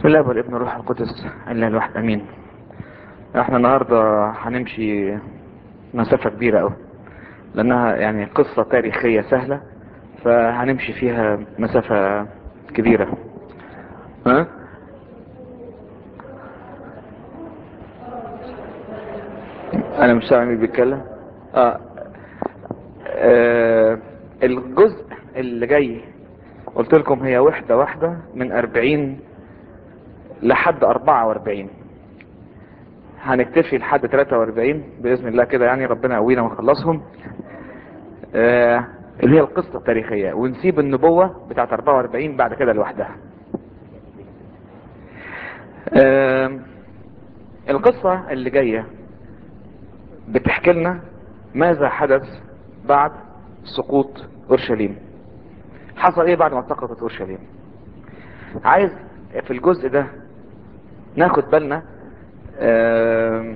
بسم الله والابن والروح القدس الا الواحد امين احنا النهارده هنمشي مسافة كبيرة قوي لانها يعني قصة تاريخية سهلة فهنمشي فيها مسافة كبيرة ها انا مش سامع مين بيتكلم آه. آه. الجزء اللي جاي قلت لكم هي وحدة واحدة من اربعين لحد اربعة واربعين هنكتفي لحد 43 باذن الله كده يعني ربنا يقوينا ونخلصهم آه اللي هي القصة التاريخية ونسيب النبوة بتاعت 44 بعد كده لوحدها آه القصة اللي جاية بتحكي لنا ماذا حدث بعد سقوط اورشليم حصل ايه بعد ما سقطت اورشليم عايز في الجزء ده ناخد بالنا آه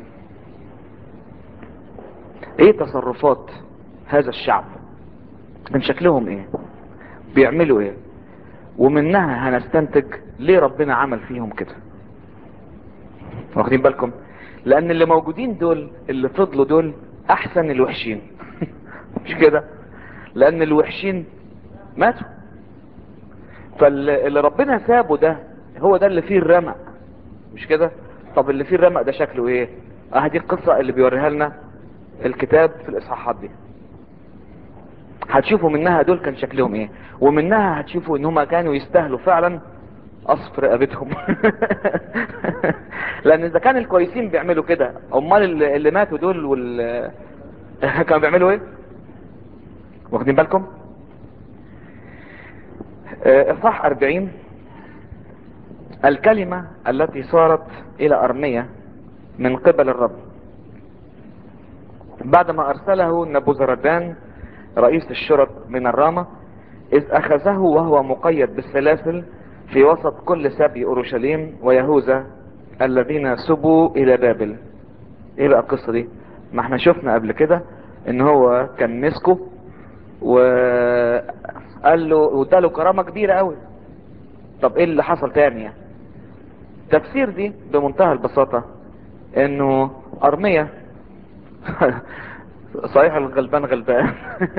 ايه تصرفات هذا الشعب من شكلهم ايه بيعملوا ايه ومنها هنستنتج ليه ربنا عمل فيهم كده واخدين بالكم لان اللي موجودين دول اللي فضلوا دول احسن الوحشين مش كده لان الوحشين ماتوا فاللي ربنا سابه ده هو ده اللي فيه الرمق مش كده طب اللي فيه الرمق ده شكله ايه اه دي القصة اللي بيوريها لنا الكتاب في الاصحاحات دي هتشوفوا منها دول كان شكلهم ايه ومنها هتشوفوا ان هم كانوا يستاهلوا فعلا قصف رقبتهم لان اذا كان الكويسين بيعملوا كده امال اللي ماتوا دول وال كانوا بيعملوا ايه واخدين بالكم اصحاح اربعين الكلمة التي صارت الى ارمية من قبل الرب بعدما ارسله نبوزردان رئيس الشرط من الرامة اذ اخذه وهو مقيد بالسلاسل في وسط كل سبي اورشليم ويهوذا الذين سبوا الى بابل ايه بقى القصة دي ما احنا شفنا قبل كده ان هو كان مسكه وقال له واداله كرامة كبيرة قوي طب ايه اللي حصل تاني يعني تفسير دي بمنتهى البساطة انه ارمية صحيح الغلبان غلبان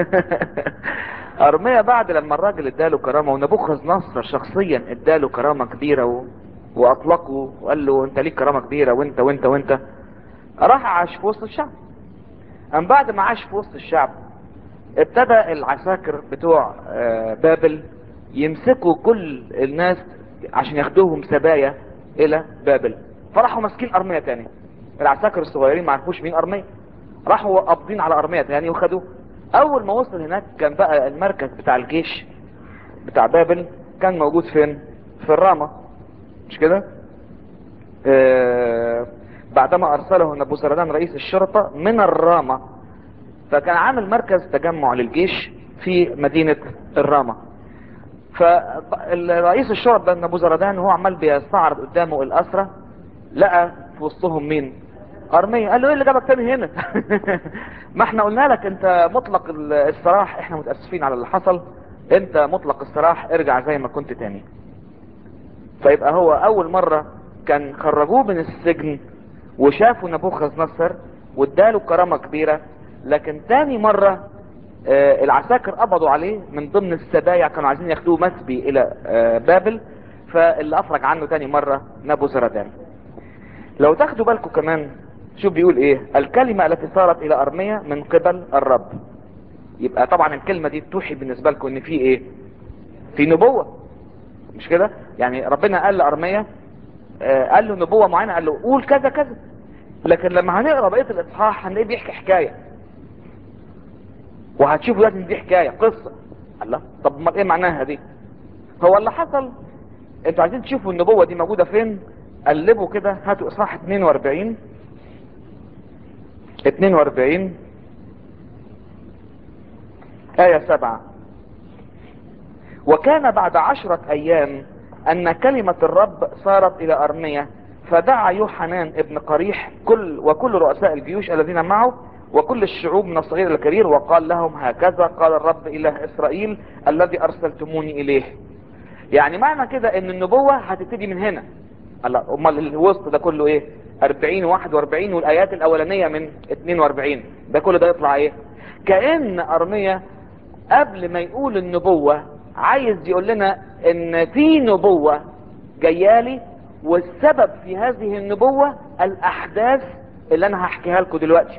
ارمية بعد لما الراجل اداله كرامة ونبوخذ نصر شخصيا اداله كرامة كبيرة و... واطلقه وقال له انت ليك كرامة كبيرة وانت وانت وانت راح عاش في وسط الشعب ام بعد ما عاش في وسط الشعب ابتدى العساكر بتوع بابل يمسكوا كل الناس عشان ياخدوهم سبايا الى بابل فراحوا ماسكين ارمية تاني العساكر الصغيرين ما عرفوش مين ارمية راحوا قابضين على ارمية تاني وخدوه اول ما وصل هناك كان بقى المركز بتاع الجيش بتاع بابل كان موجود فين في الرامة مش كده آه بعدما ارسله نبوزردان رئيس الشرطة من الرامة فكان عامل مركز تجمع للجيش في مدينة الرامة فرئيس الشرطة نبوزردان وهو عمال بيستعرض قدامه الاسرة لقى في وسطهم مين ارمية قال له ايه اللي جابك تاني هنا ما احنا قلنا لك انت مطلق السراح احنا متأسفين على اللي حصل انت مطلق السراح ارجع زي ما كنت تاني فيبقى هو اول مرة كان خرجوه من السجن وشافوا نبوخذ نصر واداله كرامة كبيرة لكن تاني مرة آه العساكر قبضوا عليه من ضمن السبايع كانوا عايزين ياخدوه مسبي الى آه بابل فاللي افرج عنه تاني مرة نبو زردان لو تاخدوا بالكم كمان شوف بيقول ايه الكلمة التي صارت الى ارمية من قبل الرب يبقى طبعا الكلمة دي توحي بالنسبة لكم ان في ايه في نبوة مش كده يعني ربنا قال لارمية آه قال له نبوة معينة قال له قول كذا كذا لكن لما هنقرا بقيه الاصحاح هنلاقيه بيحكي حكايه وهتشوفوا لازم دي حكايه قصه الله طب امال ايه معناها دي هو اللي حصل انتوا عايزين تشوفوا النبوه دي موجوده فين قلبوا كده هاتوا اصحاح 42 42 آية 7 وكان بعد عشرة أيام أن كلمة الرب صارت إلى أرمية فدعا يوحنان ابن قريح كل وكل رؤساء الجيوش الذين معه وكل الشعوب من الصغير الى الكبير وقال لهم هكذا قال الرب اله اسرائيل الذي ارسلتموني اليه يعني معنى كده ان النبوة هتبتدي من هنا هلا امال الوسط ده كله ايه 40 و41 والايات الاولانيه من 42 ده كله ده يطلع ايه كان ارميا قبل ما يقول النبوه عايز يقول لنا ان في نبوه جايالي والسبب في هذه النبوه الاحداث اللي انا هحكيها لكم دلوقتي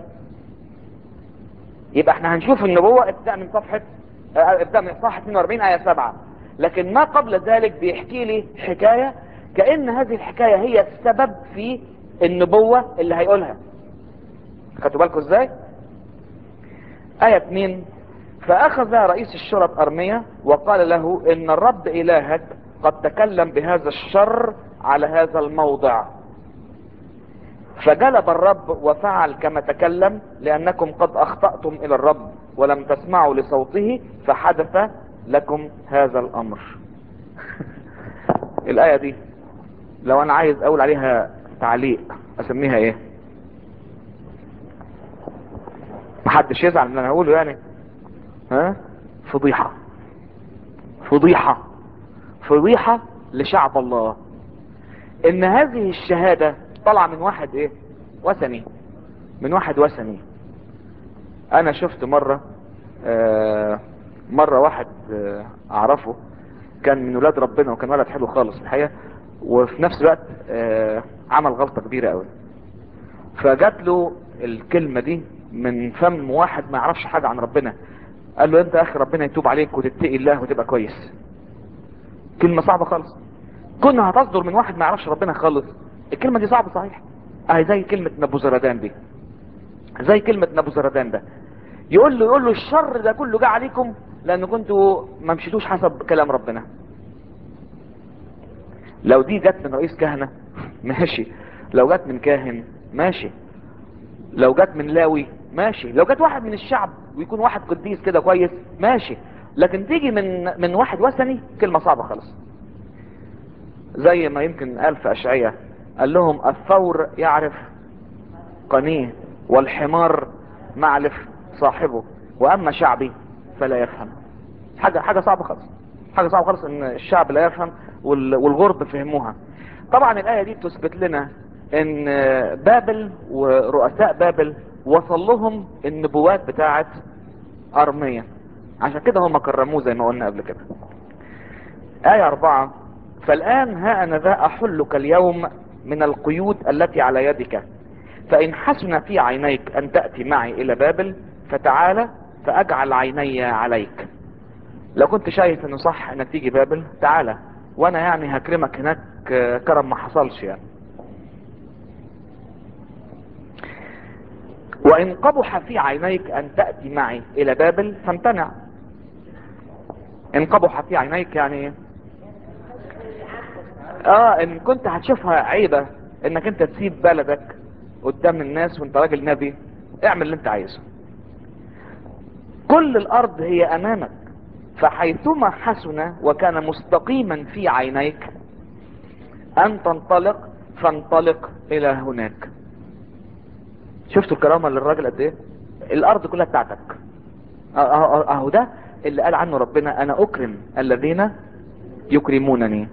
يبقى احنا هنشوف النبوه ابدا من صفحه اه، ابدا من صفحه 42 ايه 7 لكن ما قبل ذلك بيحكي لي حكايه كأن هذه الحكاية هي السبب في النبوة اللي هيقولها خدتوا بالكم ازاي آية 2 فأخذ رئيس الشرط أرمية وقال له إن الرب إلهك قد تكلم بهذا الشر على هذا الموضع فجلب الرب وفعل كما تكلم لأنكم قد أخطأتم إلى الرب ولم تسمعوا لصوته فحدث لكم هذا الأمر الآية دي لو انا عايز اقول عليها تعليق اسميها ايه محدش يزعل من اللي انا هقوله يعني ها فضيحة فضيحة فضيحة لشعب الله ان هذه الشهادة طلع من واحد ايه وثني من واحد وثني انا شفت مرة آه مرة واحد آه اعرفه كان من ولاد ربنا وكان ولد حلو خالص الحقيقة وفي نفس الوقت آه عمل غلطة كبيرة قوي فجات له الكلمة دي من فم واحد ما يعرفش حاجة عن ربنا قال له انت يا اخي ربنا يتوب عليك وتتقي الله وتبقى كويس كلمة صعبة خالص كنا هتصدر من واحد ما يعرفش ربنا خالص الكلمة دي صعبة صحيح اهي زي كلمة نبو زردان دي زي كلمة نبو زردان ده يقول له يقول له الشر ده كله جه عليكم لان كنتوا ما مشيتوش حسب كلام ربنا لو دي جت من رئيس كهنة ماشي لو جت من كاهن ماشي لو جت من لاوي ماشي لو جت واحد من الشعب ويكون واحد قديس كده كويس ماشي لكن تيجي من من واحد وثني كلمة صعبة خالص زي ما يمكن قال في اشعية قال لهم الثور يعرف قنيه والحمار معلف صاحبه واما شعبي فلا يفهم حاجة حاجة صعبة خالص حاجة صعبة خالص ان الشعب لا يفهم والغرب فهموها طبعا الآية دي تثبت لنا ان بابل ورؤساء بابل وصل لهم النبوات بتاعت ارمية عشان كده هم كرموه زي ما قلنا قبل كده آية أربعة فالآن ها أنا ذا أحلك اليوم من القيود التي على يدك فإن حسن في عينيك أن تأتي معي إلى بابل فتعالى فأجعل عيني عليك لو كنت شايف انه صح انك تيجي بابل تعالى وانا يعني هكرمك هناك كرم ما حصلش يعني وان قبح في عينيك ان تأتي معي الى بابل فامتنع ان قبح في عينيك يعني اه ان كنت هتشوفها عيبة انك انت تسيب بلدك قدام الناس وانت راجل نبي اعمل اللي انت عايزه كل الارض هي امامك فحيثما حسن وكان مستقيما في عينيك ان تنطلق فانطلق الى هناك شفتوا الكرامة للراجل قد ايه الارض كلها بتاعتك اهو ده اللي قال عنه ربنا انا اكرم الذين يكرمونني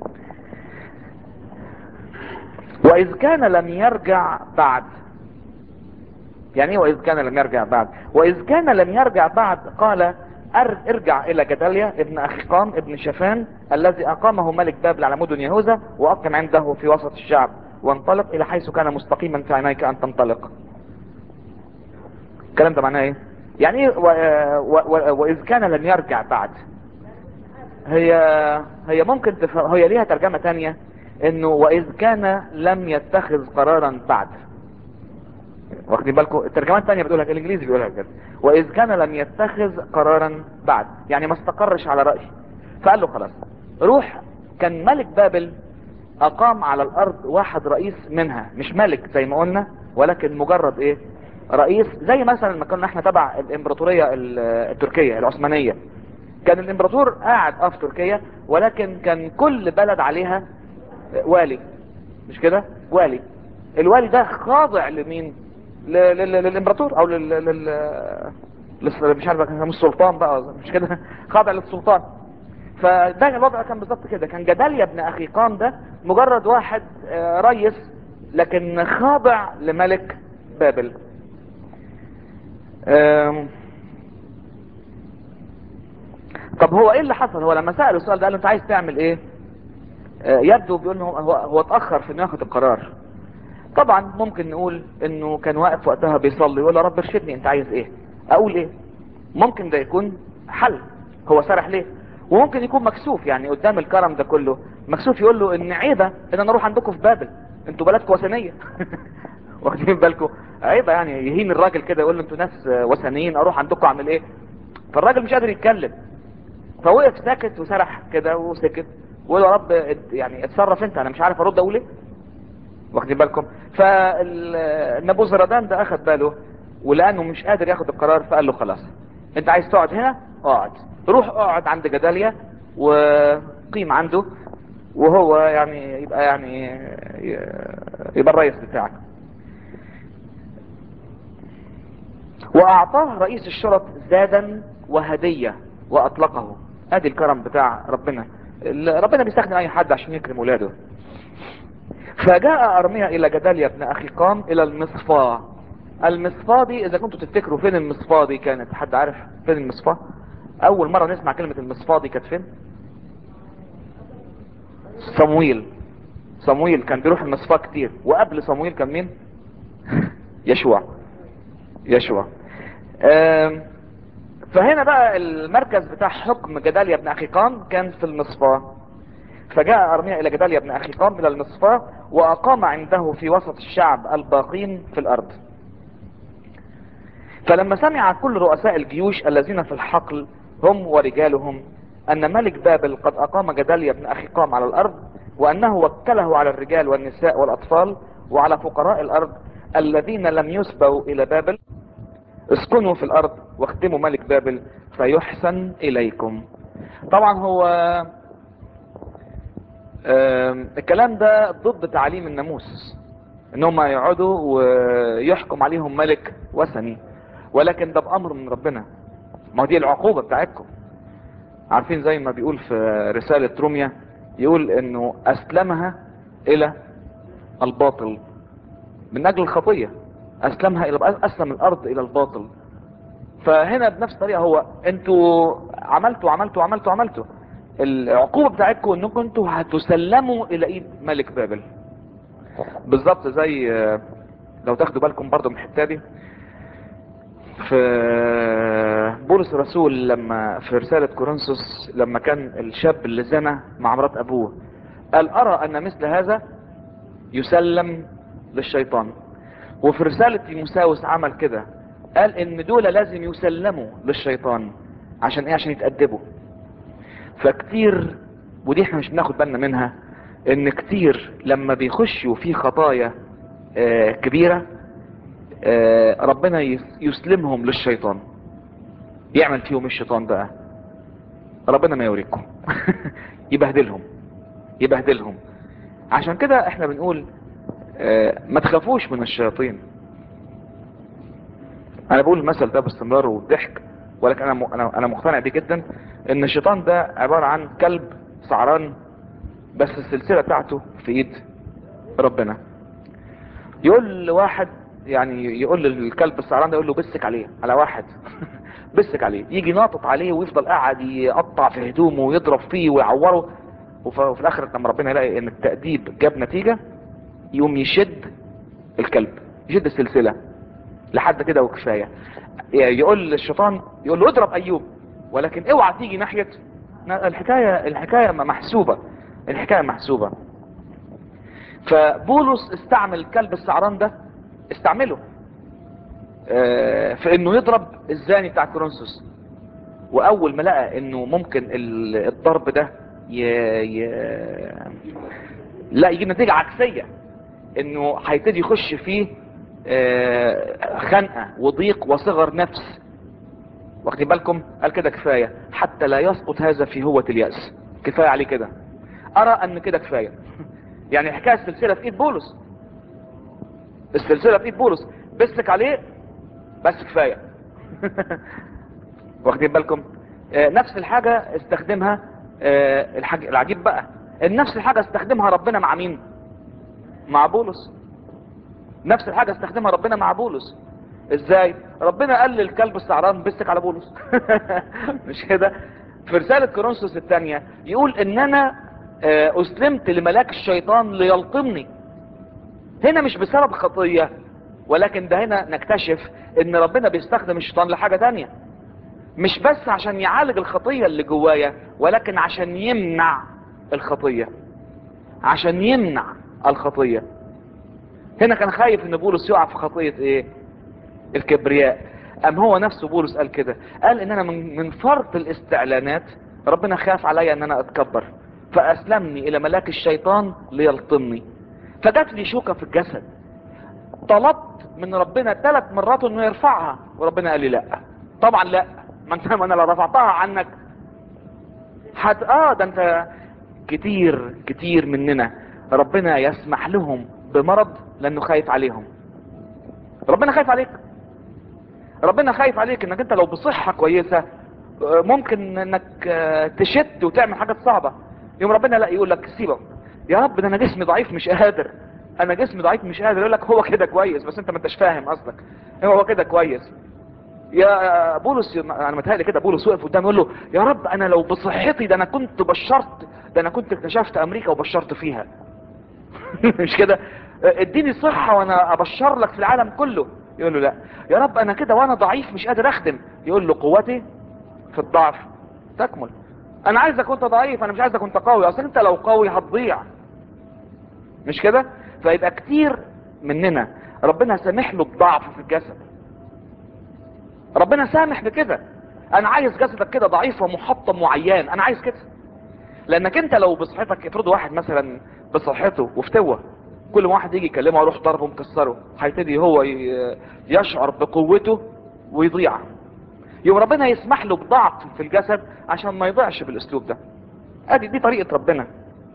واذ كان لم يرجع بعد يعني ايه واذ كان لم يرجع بعد واذ كان لم يرجع بعد قال ارجع الى جداليا ابن اخيقام ابن شفان الذي اقامه ملك بابل على مدن يهوذا واقم عنده في وسط الشعب وانطلق الى حيث كان مستقيما في عينيك ان تنطلق الكلام ده معناه ايه يعني ايه و... و... واذ كان لم يرجع بعد هي هي ممكن تف... هي ليها ترجمة تانية انه واذ كان لم يتخذ قرارا بعد واخدين بالكم الترجمات الثانيه بتقولها الانجليزي بيقولها كده واذ كان لم يتخذ قرارا بعد يعني ما استقرش على راي فقال له خلاص روح كان ملك بابل اقام على الارض واحد رئيس منها مش ملك زي ما قلنا ولكن مجرد ايه رئيس زي مثلا ما كنا احنا تبع الامبراطوريه التركيه العثمانيه كان الامبراطور قاعد اه في تركيا ولكن كان كل بلد عليها والي مش كده والي الوالي ده خاضع لمين للامبراطور او لل لل مش عارف كان السلطان بقى مش كده خاضع للسلطان فده الوضع كان بالظبط كده كان جداليا ابن اخيقان ده مجرد واحد آه، ريس لكن خاضع لملك بابل آم، طب هو ايه اللي حصل هو لما سأله السؤال ده قال له انت عايز تعمل ايه آه، يبدو بيقول انه هو هو اتاخر في انه ياخد القرار طبعا ممكن نقول انه كان واقف وقتها بيصلي يقول يا رب ارشدني انت عايز ايه اقول ايه ممكن ده يكون حل هو سرح ليه وممكن يكون مكسوف يعني قدام الكرم ده كله مكسوف يقول له ان عيبه ان انا اروح عندكم في بابل انتوا بلدكم وثنيه واخدين بالكم عيبه يعني يهين الراجل كده يقول له انتوا ناس وثنيين اروح عندكم اعمل ايه فالراجل مش قادر يتكلم فوقف ساكت وسرح كده وسكت وقال يا رب ات- يعني اتصرف انت انا مش عارف ارد اقول ايه واخدين بالكم فالنبوذردان ده اخد باله ولانه مش قادر ياخد القرار فقال له خلاص انت عايز تقعد هنا اقعد روح اقعد عند جداليا وقيم عنده وهو يعني يبقى يعني يبقى الرئيس بتاعك واعطاه رئيس الشرط زادا وهدية واطلقه ادي الكرم بتاع ربنا ال- ربنا بيستخدم اي حد عشان يكرم ولاده فجاء ارميا الى جداليا ابن اخي قام الى المصفاة المصفاة دي اذا كنتوا تفتكروا فين المصفاة دي كانت حد عارف فين المصفاة اول مرة نسمع كلمة المصفاة دي كانت فين صمويل صمويل كان بيروح المصفاة كتير وقبل صمويل كان مين يشوع يشوع آم، فهنا بقى المركز بتاع حكم جداليا بن اخيقام كان في المصفاة فجاء ارميا الى جداليا بن اخيقام الى المصفاة واقام عنده في وسط الشعب الباقين في الارض فلما سمع كل رؤساء الجيوش الذين في الحقل هم ورجالهم ان ملك بابل قد اقام جداليا بن اخيقام على الارض وانه وكله على الرجال والنساء والاطفال وعلى فقراء الارض الذين لم يسبوا الى بابل اسكنوا في الارض واخدموا ملك بابل فيحسن اليكم طبعا هو آم، الكلام ده ضد تعاليم الناموس ان هم يقعدوا ويحكم عليهم ملك وثني ولكن ده بامر من ربنا ما هو دي العقوبة بتاعتكم عارفين زي ما بيقول في رسالة روميا يقول انه اسلمها الى الباطل من اجل الخطية اسلمها الى اسلم الارض الى الباطل فهنا بنفس الطريقة هو انتوا عملتوا عملتوا عملتوا عملتوا العقوبة بتاعتكم انكم انتوا هتسلموا الى ايد ملك بابل بالظبط زي آه، لو تاخدوا بالكم برضو من الحتة دي في بولس الرسول لما في رسالة كورنثوس لما كان الشاب اللي زنى مع مرات ابوه قال ارى ان مثل هذا يسلم للشيطان وفي رسالة تيموساوس عمل كده قال ان دول لازم يسلموا للشيطان عشان ايه عشان يتأدبوا فكتير ودي احنا مش بناخد بالنا منها ان كتير لما بيخشوا في خطايا آه، كبيرة آه، ربنا يس- يسلمهم للشيطان يعمل فيهم الشيطان بقى ربنا ما يوريكم يبهدلهم يبهدلهم عشان كده احنا بنقول آه، ما تخافوش من الشياطين انا بقول المثل ده باستمرار وضحك ولكن انا م- انا انا مقتنع بيه جدا ان الشيطان ده عبارة عن كلب سعران بس السلسلة بتاعته في ايد ربنا يقول لواحد يعني يقول للكلب السعران ده يقول له بسك عليه على واحد بسك عليه يجي ناطط عليه ويفضل قاعد يقطع في هدومه ويضرب فيه ويعوره وف- وفي الاخر لما ربنا يلاقي ان التأديب جاب نتيجة يقوم يشد الكلب يشد السلسلة لحد كده وكفاية يقول للشيطان يقول له اضرب ايوب ولكن اوعى تيجي ناحية الحكاية الحكاية محسوبة الحكاية محسوبة فبولس استعمل الكلب السعران ده استعمله آه، في انه يضرب الزاني بتاع كورنثوس واول ما لقى انه ممكن ال- الضرب ده ي... ي... لا يجيب نتيجة عكسية انه هيبتدي يخش فيه آه، خنقة وضيق وصغر نفس واخدين بالكم قال كده كفاية حتى لا يسقط هذا في هوة اليأس كفاية عليه كده ارى ان كده كفاية يعني الحكاية السلسلة في ايد بولس السلسلة في ايد بولس بسك عليه بس كفاية واخدين بالكم آه، نفس الحاجة استخدمها آه، الحاج... العجيب بقى نفس الحاجة استخدمها ربنا مع مين مع بولس نفس الحاجة استخدمها ربنا مع بولس ازاي ربنا قال للكلب السعران بسك على بولس مش كده في رسالة كورنثوس الثانية يقول ان انا آه، اسلمت لملاك الشيطان ليلطمني هنا مش بسبب خطية ولكن ده هنا نكتشف ان ربنا بيستخدم الشيطان لحاجة تانية مش بس عشان يعالج الخطية اللي جوايا ولكن عشان يمنع الخطية عشان يمنع الخطية هنا كان خايف ان بولس يقع في خطية ايه الكبرياء ام هو نفسه بولس قال كده قال ان انا من, من فرط الاستعلانات ربنا خاف عليا ان انا اتكبر فاسلمني الى ملاك الشيطان ليلطمني فجات لي شوكة في الجسد طلبت من ربنا ثلاث مرات انه يرفعها وربنا قال لي لا طبعا لا ما انت ما انا لو رفعتها عنك حد اه ده انت كتير كتير مننا ربنا يسمح لهم بمرض لانه خايف عليهم ربنا خايف عليك ربنا خايف عليك انك انت لو بصحة كويسة آه، ممكن انك آه، تشت وتعمل حاجات صعبة يوم ربنا لا يقول لك سيبك يا رب ده انا جسمي ضعيف مش قادر انا جسمي ضعيف مش قادر يقول لك هو كده كويس بس انت ما انتش فاهم قصدك هو كده كويس يا بولس انا متهيألي كده بولس وقف قدام يقول له يا رب انا لو بصحتي ده انا كنت بشرت ده انا كنت اكتشفت امريكا وبشرت فيها مش كده اديني صحة وانا ابشر لك في العالم كله يقول له لا يا رب انا كده وانا ضعيف مش قادر اخدم يقول له قوتي في الضعف تكمل انا عايزك وانت ضعيف انا مش عايزك وانت قوي اصل انت لو قوي هتضيع مش كده فيبقى كتير مننا ربنا سامح له بضعف في الجسد ربنا سامح بكده انا عايز جسدك كده ضعيف ومحطم وعيان انا عايز كده لانك انت لو بصحتك افرض واحد مثلا بصحته وفتوة كل ما واحد يجي يكلمه اروح ضربه مكسره هيبتدي هو ي- يشعر بقوته ويضيع يوم ربنا يسمح له بضعف في الجسد عشان ما يضيعش بالاسلوب ده ادي دي طريقة ربنا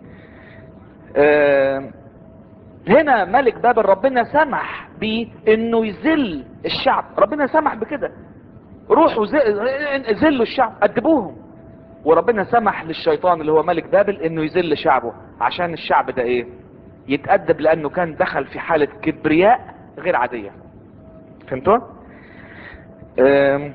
آه، هنا ملك بابل ربنا سمح بيه انه يذل الشعب ربنا سمح بكده روحوا ز- ذلوا الشعب ادبوهم وربنا سمح للشيطان اللي هو ملك بابل انه يذل شعبه عشان الشعب ده ايه يتأدب لانه كان دخل في حالة كبرياء غير عادية فهمتوا آم،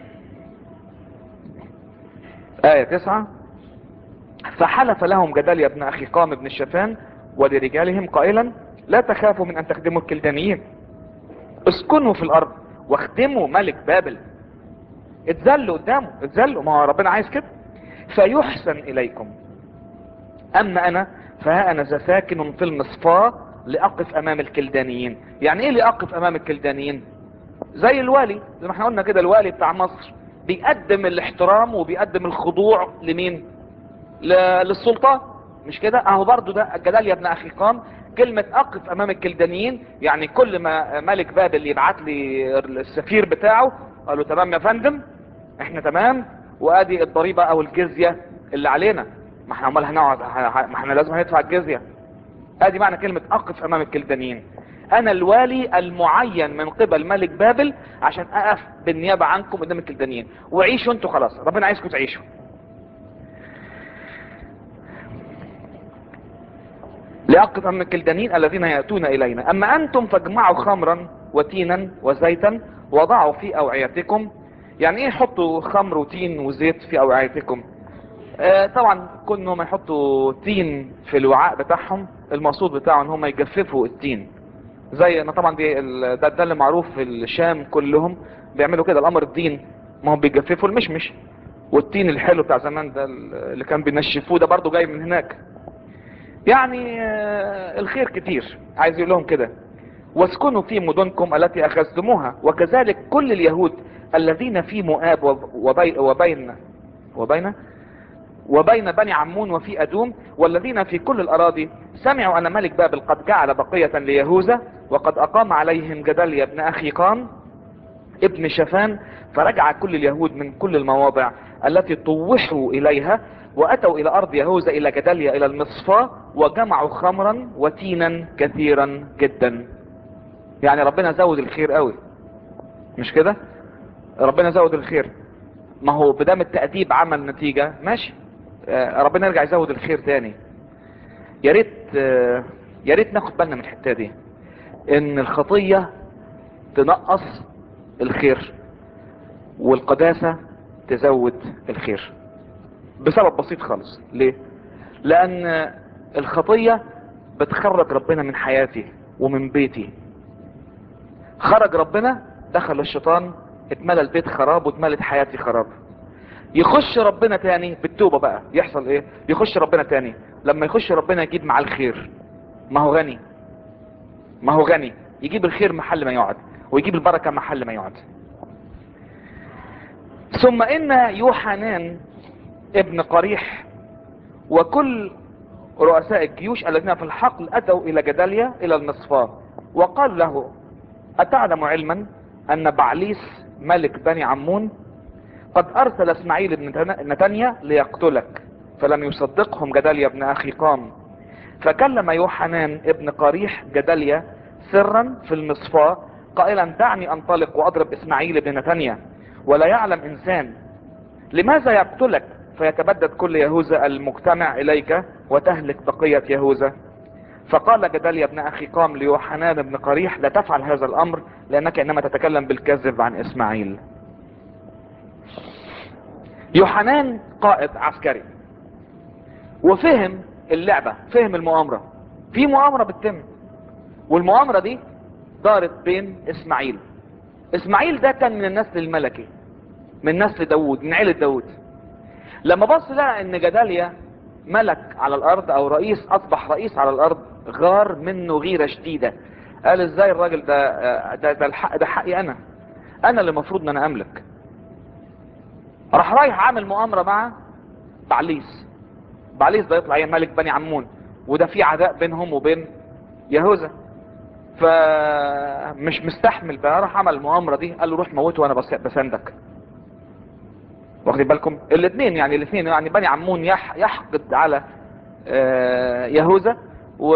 آية تسعة فحلف لهم جداليا ابن اخي قام ابن الشفان ولرجالهم قائلا لا تخافوا من ان تخدموا الكلدانيين اسكنوا في الارض واخدموا ملك بابل اتذلوا قدامه اتذلوا ما هو ربنا عايز كده فيحسن اليكم اما انا فها انا ذا ساكن في المصفاة لاقف امام الكلدانيين يعني ايه لاقف امام الكلدانيين زي الوالي زي ما احنا قلنا كده الوالي بتاع مصر بيقدم الاحترام وبيقدم الخضوع لمين ل- للسلطان مش كده اهو برضو ده جداليا ابن اخي قام كلمة اقف امام الكلدانيين يعني كل ما ملك بابل يبعت لي السفير بتاعه قال له تمام يا فندم احنا تمام وادي الضريبة او الجزية اللي علينا ما احنا امال هنقعد ه- ه- ما احنا لازم هندفع الجزية ادي معنى كلمة اقف امام الكلدانيين انا الوالي المعين من قبل ملك بابل عشان اقف بالنيابة عنكم قدام الكلدانيين وعيشوا انتوا خلاص ربنا عايزكم تعيشوا لأقف أم الكلدانين الذين يأتون إلينا أما أنتم فاجمعوا خمرا وتينا وزيتا وضعوا في أوعيتكم يعني إيه يحطوا خمر وتين وزيت في أوعيتكم آه طبعا كون هم يحطوا تين في الوعاء بتاعهم المقصود بتاعه ان هم يجففوا التين زي ما طبعا دي ال- ده, ده اللي معروف في الشام كلهم بيعملوا كده الامر الدين ما هم بيجففوا المشمش والتين الحلو بتاع زمان ده اللي كان بينشفوه ده برضو جاي من هناك يعني آه، الخير كتير عايز يقول لهم كده واسكنوا في مدنكم التي اخذتموها وكذلك كل اليهود الذين في مؤاب وب- وبي وبين وبين وبين بني عمون وفي ادوم والذين في كل الاراضي سمعوا ان ملك بابل قد جعل بقية ليهوذا وقد اقام عليهم جدليا ابن اخي قام ابن شفان فرجع كل اليهود من كل المواضع التي طوحوا اليها واتوا الى ارض يهوذا الى جدليا الى المصفاة وجمعوا خمرا وتينا كثيرا جدا يعني ربنا زود الخير قوي مش كده ربنا زود الخير ما هو بدام التأديب عمل نتيجة ماشي آه، ربنا يرجع يزود الخير تاني يا ريت آه، يا ريت ناخد بالنا من الحته دي ان الخطيه تنقص الخير والقداسه تزود الخير بسبب بسيط خالص ليه لان الخطيه بتخرج ربنا من حياتي ومن بيتي خرج ربنا دخل الشيطان اتملى البيت خراب واتملت حياتي خراب يخش ربنا تاني بالتوبة بقى يحصل ايه يخش ربنا تاني لما يخش ربنا يجيب مع الخير ما هو غني ما هو غني يجيب الخير محل ما يقعد ويجيب البركة محل ما يقعد ثم ان يوحنان ابن قريح وكل رؤساء الجيوش الذين في الحقل اتوا الى جداليا الى المصفاه وقال له اتعلم علما ان بعليس ملك بني عمون قد ارسل اسماعيل بن نتنيا ليقتلك فلم يصدقهم جداليا بن اخي قام فكلم يوحنان ابن قريح جداليا سرا في المصفاة قائلا دعني انطلق واضرب اسماعيل بن نتنيا ولا يعلم انسان لماذا يقتلك فيتبدد كل يهوذا المجتمع اليك وتهلك بقية يهوذا فقال جداليا بن اخي قام ليوحنان بن قريح لا تفعل هذا الامر لانك انما تتكلم بالكذب عن اسماعيل يوحنان قائد عسكري وفهم اللعبة فهم المؤامرة في مؤامرة بتتم والمؤامرة دي دارت بين اسماعيل اسماعيل ده كان من النسل الملكي من نسل داود من عيلة داود لما بص لقى ان جداليا ملك على الارض او رئيس اصبح رئيس على الارض غار منه غيرة شديدة قال ازاي الراجل ده ده, ده الحق ده حقي انا انا اللي المفروض ان انا املك راح رايح عامل مؤامرة مع بعليس بعليس ده يطلع ملك بني عمون وده في عداء بينهم وبين يهوذا فمش مستحمل بقى راح عمل المؤامرة دي قال له روح موته وانا بس- بساندك واخدين بالكم الاثنين يعني الاثنين يعني بني عمون يح يحقد على آه، يهوذا و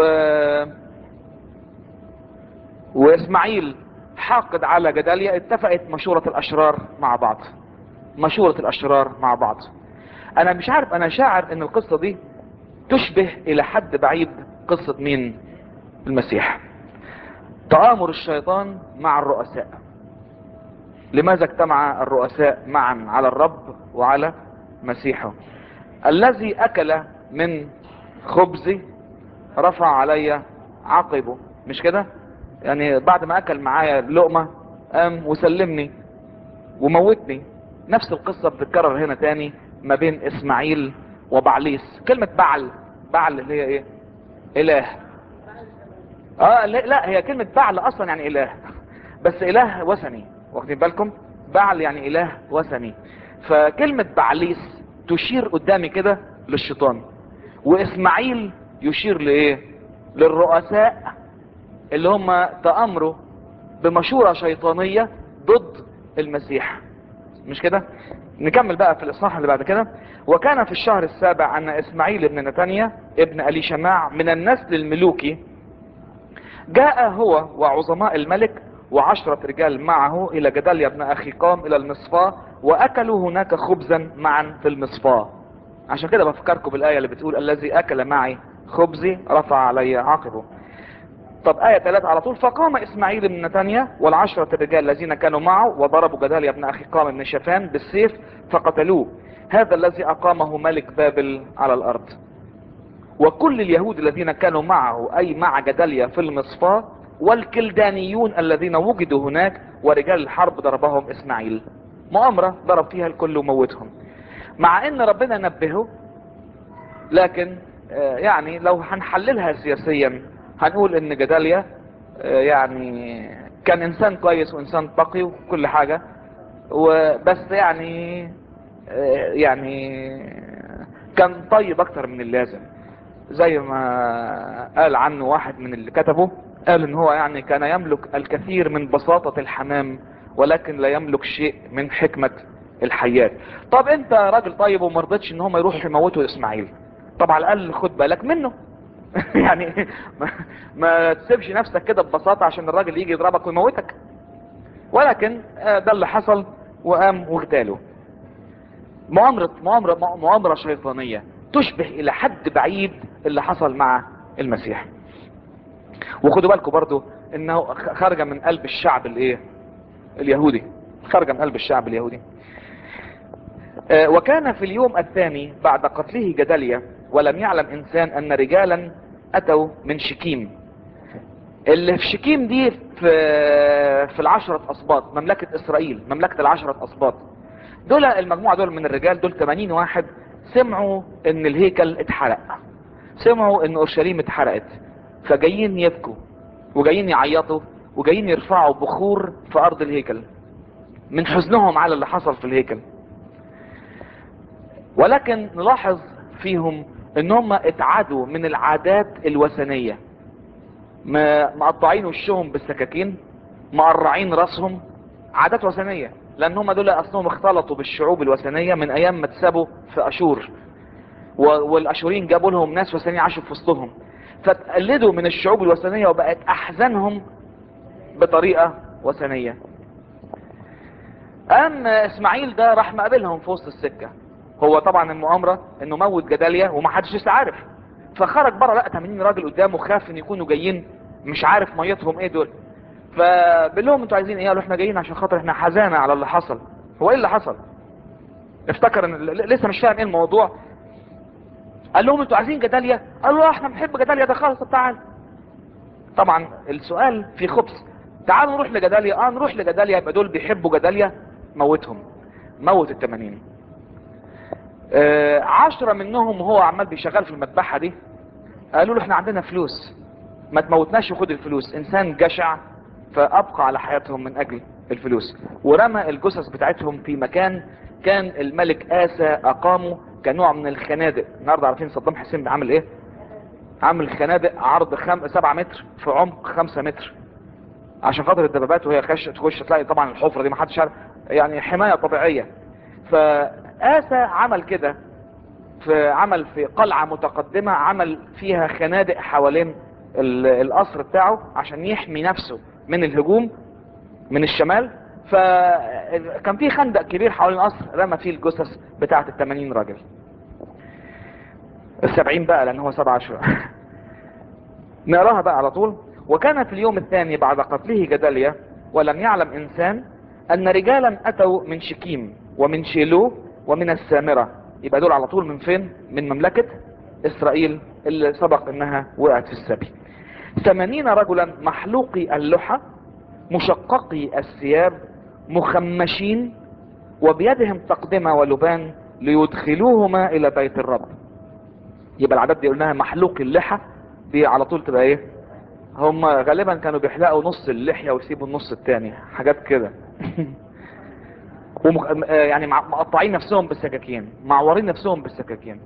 واسماعيل حاقد على جداليا اتفقت مشورة الاشرار مع بعض مشورة الاشرار مع بعض انا مش عارف انا شاعر ان القصة دي تشبه الى حد بعيد قصة مين المسيح تآمر الشيطان مع الرؤساء لماذا اجتمع الرؤساء معا على الرب وعلى مسيحه الذي اكل من خبزي رفع علي عقبه مش كده يعني بعد ما اكل معايا لقمة قام وسلمني وموتني نفس القصة بتتكرر هنا تاني ما بين اسماعيل وبعليس كلمة بعل بعل اللي هي ايه اله اه لا لا، هي كلمة بعل اصلا يعني اله بس اله وثني واخدين بالكم بعل يعني اله وثني فكلمة بعليس تشير قدامي كده للشيطان واسماعيل يشير لايه للرؤساء اللي هم تأمروا بمشورة شيطانية ضد المسيح مش كده نكمل بقى في الاصحاح اللي بعد كده وكان في الشهر السابع ان اسماعيل بن نتنيا ابن ابي شماع من النسل الملوكي جاء هو وعظماء الملك وعشرة رجال معه الى جداليا بن اخي قام الى المصفاة واكلوا هناك خبزا معا في المصفاة عشان كده بفكركم بالاية اللي بتقول الذي اكل معي خبزي رفع علي عقبه طب آية 3 على طول فقام إسماعيل بن نتنيا والعشرة الرجال الذين كانوا معه وضربوا جداليا بن أخي قام بن شفان بالسيف فقتلوه هذا الذي أقامه ملك بابل على الأرض وكل اليهود الذين كانوا معه أي مع جداليا في المصفاة والكلدانيون الذين وجدوا هناك ورجال الحرب ضربهم إسماعيل مؤامرة ضرب فيها الكل وموتهم مع ان ربنا نبهه لكن آه، يعني لو هنحللها سياسيا هنقول ان جداليا آه، يعني كان انسان كويس وانسان تقي وكل حاجة وبس يعني آه، يعني كان طيب اكتر من اللازم زي ما قال عنه واحد من اللي كتبه قال ان هو يعني كان يملك الكثير من بساطة الحمام ولكن لا يملك شيء من حكمة الحياة طب انت راجل طيب وما رضيتش ان هم يروحوا يموتوا اسماعيل طب على الاقل خد بالك منه يعني ما, ما تسيبش نفسك كده ببساطة عشان الراجل يجي يضربك ويموتك ولكن آه، ده اللي حصل وقام واغتاله مؤامرة مؤامرة مؤامرة شيطانية تشبه الى حد بعيد اللي حصل مع المسيح وخدوا بالكم برضو انه خارجه من قلب الشعب الايه اليهودي خارجه من قلب الشعب اليهودي آه، وكان في اليوم الثاني بعد قتله جدليا ولم يعلم انسان ان رجالا اتوا من شكيم اللي في شكيم دي في في العشرة اسباط مملكة اسرائيل مملكة العشرة اسباط دول المجموعة دول من الرجال دول 80 واحد سمعوا ان الهيكل اتحرق سمعوا ان اورشليم اتحرقت فجايين يبكوا وجايين يعيطوا وجايين يرفعوا بخور في ارض الهيكل من حزنهم على اللي حصل في الهيكل ولكن نلاحظ فيهم ان هم اتعادوا من العادات الوثنية ما- مقطعين وشهم بالسكاكين مقرعين راسهم عادات وثنية لان هم دول اصلهم اختلطوا بالشعوب الوثنية من ايام ما اتسابوا في اشور و- والاشوريين جابوا لهم ناس وثنيين عاشوا في وسطهم فتقلدوا من الشعوب الوثنية وبقت احزانهم بطريقة وثنية قام اسماعيل ده راح مقابلهم في وسط السكة هو طبعا المؤامرة انه موت جداليا ومحدش لسه عارف فخرج بره لقى 80 راجل قدامه خاف ان يكونوا جايين مش عارف ميتهم ايه دول فبيقول لهم انتوا عايزين ايه قالوا احنا جايين عشان خاطر احنا حزانة على اللي حصل هو ايه اللي حصل افتكر ان ل- لسه مش فاهم ايه الموضوع قال لهم انتوا عايزين جداليا قالوا اه احنا بنحب جداليا ده خالص طب تعال طبعا السؤال في خبز تعالوا نروح لجداليا اه نروح لجداليا يبقى دول بيحبوا جداليا موتهم موت التمانين آه عشرة منهم هو عمال بيشغل في المذبحة دي قالوا له احنا عندنا فلوس ما تموتناش وخد الفلوس انسان جشع فابقى على حياتهم من اجل الفلوس ورمى الجثث بتاعتهم في مكان كان الملك آسى اقامه كنوع من الخنادق النهارده عارفين صدام حسين بيعمل ايه عامل خنادق عرض خم... سبعة متر في عمق خمسة متر عشان خاطر الدبابات وهي خش تخش تلاقي طبعا الحفرة دي ما حدش عارف يعني حماية طبيعية فآسى عمل كده في عمل في قلعة متقدمة عمل فيها خنادق حوالين ال- القصر بتاعه عشان يحمي نفسه من الهجوم من الشمال فكان في خندق كبير حوالين القصر رمى فيه الجثث بتاعة التمانين راجل السبعين بقى لان هو سبعة عشر نقراها بقى على طول وكان في اليوم الثاني بعد قتله جدليا ولم يعلم انسان ان رجالا اتوا من شكيم ومن شيلو ومن السامرة يبقى دول على طول من فين من مملكة اسرائيل اللي سبق انها وقعت في السبي ثمانين رجلا محلوقي اللحى مشققي الثياب مخمشين وبيدهم تقدمة ولبان ليدخلوهما الى بيت الرب يبقى العدد دي قلناها محلوق اللحى دي على طول تبقى ايه هم غالبا كانوا بيحلقوا نص اللحية ويسيبوا النص التاني حاجات كده ومخ... آه يعني مع- مقطعين نفسهم بالسكاكين معورين نفسهم بالسكاكين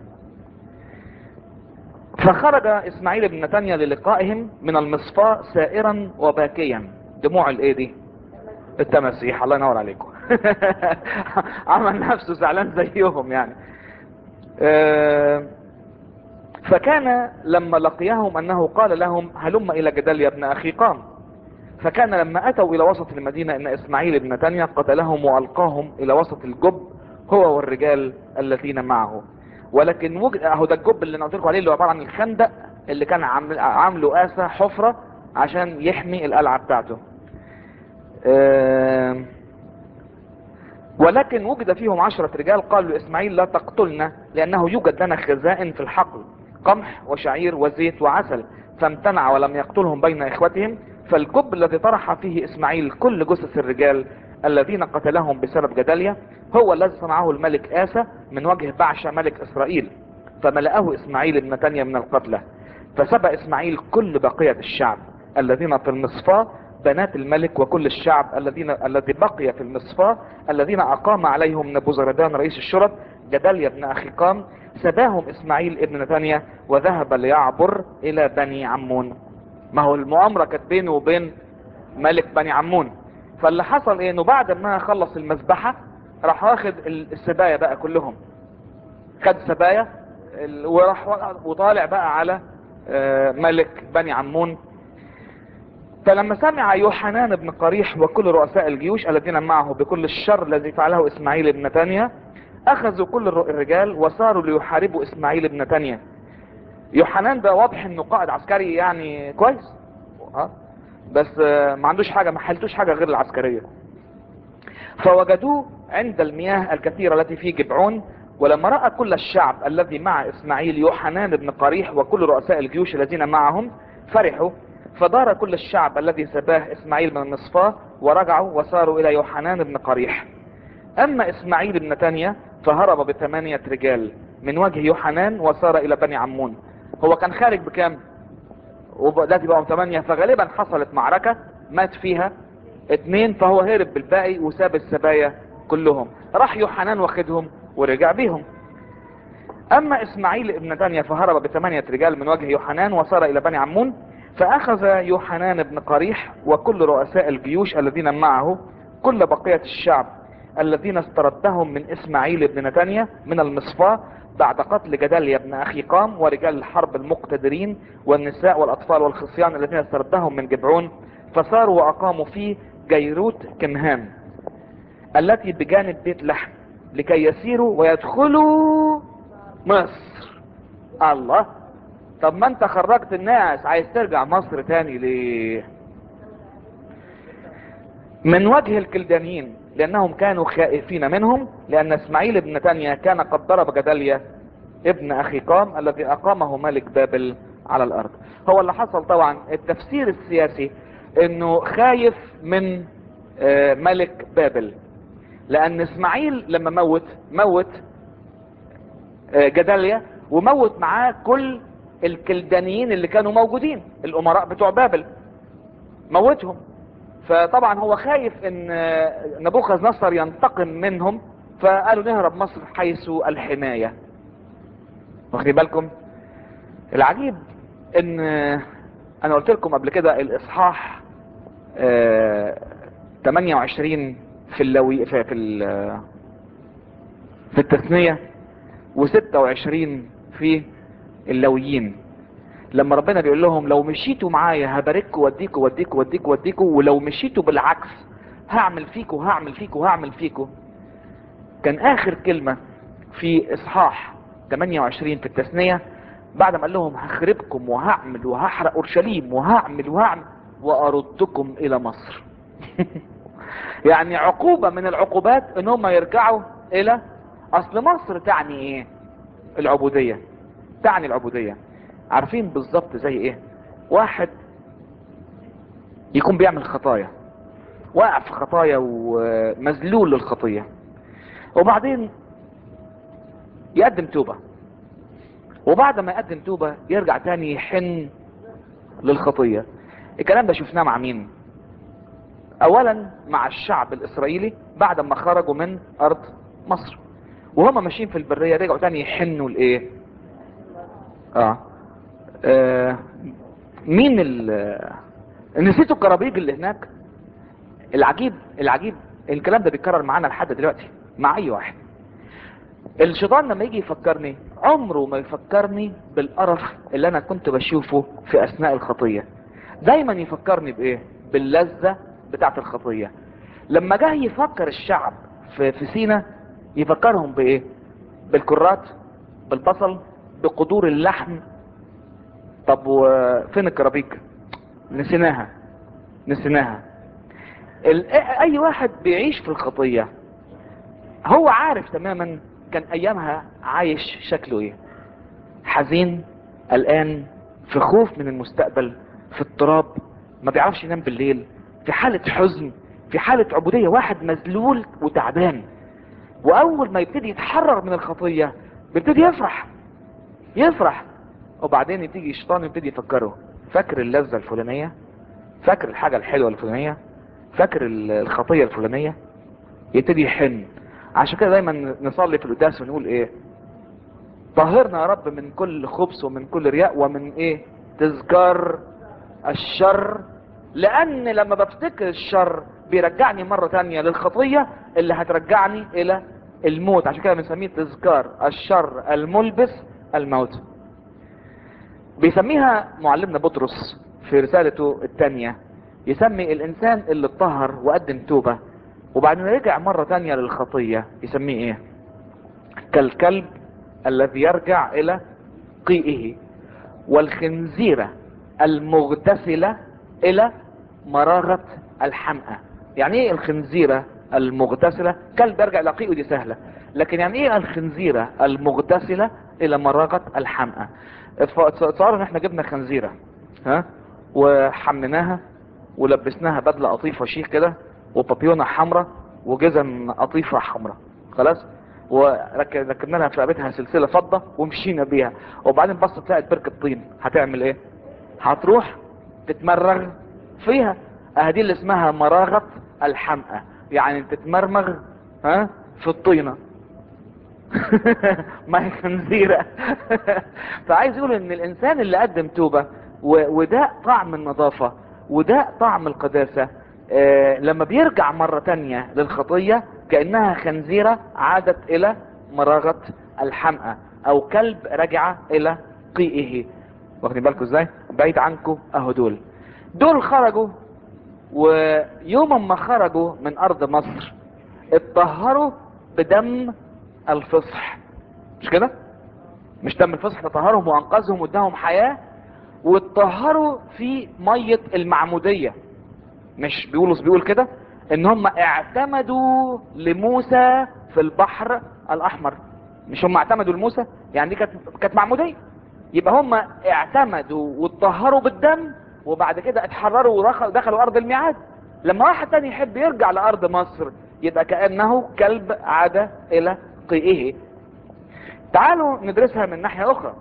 فخرج اسماعيل بن نتانيا للقائهم من المصفاة سائرا وباكيا دموع الايه دي التماسيح الله ينور عليكم عمل نفسه زعلان زيهم يعني آه، فكان لما لقيهم انه قال لهم هلم الى جدال يا ابن اخي قام فكان لما اتوا الى وسط المدينة ان اسماعيل بن نتانيا قتلهم والقاهم الى وسط الجب هو والرجال الذين معه ولكن وجد اهو ده الجب اللي انا قلت لكم عليه اللي هو عباره عن الخندق اللي كان عامل عامله اسى حفره عشان يحمي القلعه بتاعته آم، ولكن وجد فيهم عشرة رجال قالوا لإسماعيل لا تقتلنا لأنه يوجد لنا خزائن في الحقل قمح وشعير وزيت وعسل فامتنع ولم يقتلهم بين إخوتهم فالجب الذي طرح فيه إسماعيل كل جثث الرجال الذين قتلهم بسبب جداليا هو الذي صنعه الملك آسى من وجه بعشة ملك إسرائيل فملأه إسماعيل بن نتانيا من القتلى فسبى إسماعيل كل بقية الشعب الذين في المصفاة بنات الملك وكل الشعب الذين الذي بقي في المصفاة الذين أقام عليهم نبوزردان رئيس الشرط جداليا بن أخيقام سباهم إسماعيل ابن نتانيا وذهب ليعبر إلى بني عمون ما هو المؤامرة كانت بينه وبين ملك بني عمون فاللي حصل ايه انه بعد ما خلص المذبحة راح واخد السبايا بقى كلهم خد سبايا ال- وراح وطالع بقى على آه، ملك بني عمون فلما سمع يوحنان بن قريح وكل رؤساء الجيوش الذين معه بكل الشر الذي فعله اسماعيل بن نتانيا اخذوا كل الر- الرجال وصاروا ليحاربوا اسماعيل بن نتانيا يوحنان ده واضح انه قائد عسكري يعني كويس اه بس آه، ما عندوش حاجة ما حلتوش حاجة غير العسكرية فوجدوه عند المياه الكثيرة التي في جبعون ولما رأى كل الشعب الذي مع إسماعيل يوحنان بن قريح وكل رؤساء الجيوش الذين معهم فرحوا فدار كل الشعب الذي سباه إسماعيل من مصفاه ورجعوا وساروا إلى يوحنان بن قريح أما إسماعيل بن تانية فهرب بثمانية رجال من وجه يوحنان وسار إلى بني عمون هو كان خارج بكام ودلوقتي بقوا ثمانية فغالبا حصلت معركة مات فيها اتنين فهو هرب بالباقي وساب السبايا كلهم راح يوحنان واخدهم ورجع بيهم اما اسماعيل ابن تانية فهرب بثمانية رجال من وجه يوحنان وصار الى بني عمون فاخذ يوحنان بن قريح وكل رؤساء الجيوش الذين معه كل بقية الشعب الذين استردهم من اسماعيل بن نتانيا من المصفاة بعد قتل جداليا بن اخي قام ورجال الحرب المقتدرين والنساء والاطفال والخصيان الذين استردهم من جبعون فصاروا واقاموا في جيروت كنهان التي بجانب بيت لحم لكي يسيروا ويدخلوا مصر الله طب ما انت خرجت الناس عايز ترجع مصر تاني ليه من وجه الكلدانيين لانهم كانوا خائفين منهم لان اسماعيل بن تانيا كان قد ضرب جداليا ابن اخي قام الذي اقامه ملك بابل على الارض هو اللي حصل طبعا التفسير السياسي انه خايف من آه، ملك بابل لان اسماعيل لما موت موت آه، جداليا وموت معاه كل الكلدانيين اللي كانوا موجودين الامراء بتوع بابل موتهم فطبعا هو خايف ان آه، نبوخذ نصر ينتقم منهم فقالوا نهرب مصر حيث الحماية واخدين بالكم العجيب ان آه، انا قلت لكم قبل كده الاصحاح آه، 28 في اللوي في في, ال- في التثنية و26 في اللويين لما ربنا بيقول لهم لو مشيتوا معايا هبارككوا واديكوا واديكوا واديكوا واديكوا ولو مشيتوا بالعكس هعمل فيكوا هعمل فيكوا هعمل فيكوا كان اخر كلمة في اصحاح 28 في التثنية بعد ما قال لهم هخربكم وهعمل وهحرق اورشليم وهعمل وهعمل واردكم الى مصر يعني عقوبة من العقوبات ان هم يرجعوا الى اصل مصر تعني ايه العبودية تعني العبودية عارفين بالظبط زي ايه واحد يكون بيعمل خطايا واقع في خطايا ومذلول للخطية وبعدين يقدم توبة وبعد ما يقدم توبة يرجع تاني يحن للخطية الكلام ده شفناه مع مين اولا مع الشعب الاسرائيلي بعد ما خرجوا من ارض مصر وهم ماشيين في البرية رجعوا تاني يحنوا لايه اه, آه. مين ال نسيتوا الكرابيج اللي هناك العجيب العجيب الكلام ده بيتكرر معانا لحد دلوقتي مع اي واحد الشيطان لما يجي يفكرني عمره ما يفكرني بالقرف اللي انا كنت بشوفه في اثناء الخطية دايما يفكرني بايه باللذة بتاعت الخطية لما جه يفكر الشعب في, في سينا يفكرهم بايه بالكرات بالبصل بقدور اللحم طب وفين الكرابيك نسيناها نسيناها ال- اي واحد بيعيش في الخطية هو عارف تماما كان ايامها عايش شكله ايه حزين قلقان في خوف من المستقبل في اضطراب ما بيعرفش ينام بالليل في حالة حزن في حالة عبودية واحد مذلول وتعبان واول ما يبتدي يتحرر من الخطية بيبتدي يفرح يفرح وبعدين يبتدي الشيطان يبتدي يفكره فاكر اللذة الفلانية فاكر الحاجة الحلوة الفلانية فاكر ال- الخطية الفلانية يبتدي يحن عشان كده دايما نصلي في القداس ونقول ايه طهرنا يا رب من كل خبث ومن كل رياء ومن ايه تذكار الشر لان لما بفتكر الشر بيرجعني مرة تانية للخطية اللي هترجعني الى الموت عشان كده بنسميه تذكار الشر الملبس الموت بيسميها معلمنا بطرس في رسالته الثانية يسمي الانسان اللي اتطهر وقدم توبة وبعدين رجع مرة تانية للخطية يسميه ايه كالكلب الذي يرجع الى قيئه والخنزيرة المغتسلة الى مراغة الحمأة يعني ايه الخنزيرة المغتسلة كلب يرجع لقيء دي سهلة لكن يعني ايه الخنزيرة المغتسلة الى مراغة الحمأة تصور ان احنا جبنا خنزيرة ها وحمناها ولبسناها بدلة قطيفة شيك كده وبابيونة حمراء وجزم قطيفة حمراء خلاص وركبنا لها في رقبتها سلسلة فضة ومشينا بيها وبعدين بصت لقت بركة طين هتعمل ايه هتروح تتمرغ فيها اهدي اللي اسمها مراغة الحمقى يعني تتمرمغ ها في الطينة ما هي خنزيرة فعايز يقول ان الانسان اللي قدم توبة وده طعم النظافة وده طعم القداسة آه لما بيرجع مرة تانية للخطية كأنها خنزيرة عادت الى مراغة الحمقى او كلب رجع الى قيئه واخدين بالكم ازاي بعيد عنكم اهو دول دول خرجوا ويوم ما خرجوا من ارض مصر اتطهروا بدم الفصح مش كده مش دم الفصح تطهرهم وانقذهم واداهم حياة واتطهروا في مية المعمودية مش بيقولوا بيقول كده ان هم اعتمدوا لموسى في البحر الاحمر مش هم اعتمدوا لموسى يعني دي كانت كانت معمودية يبقى هم اعتمدوا واتطهروا بالدم وبعد كده اتحرروا ودخلوا ارض الميعاد لما واحد تاني يحب يرجع لارض مصر يبقى كأنه كلب عاد الى قيئه تعالوا ندرسها من ناحية اخرى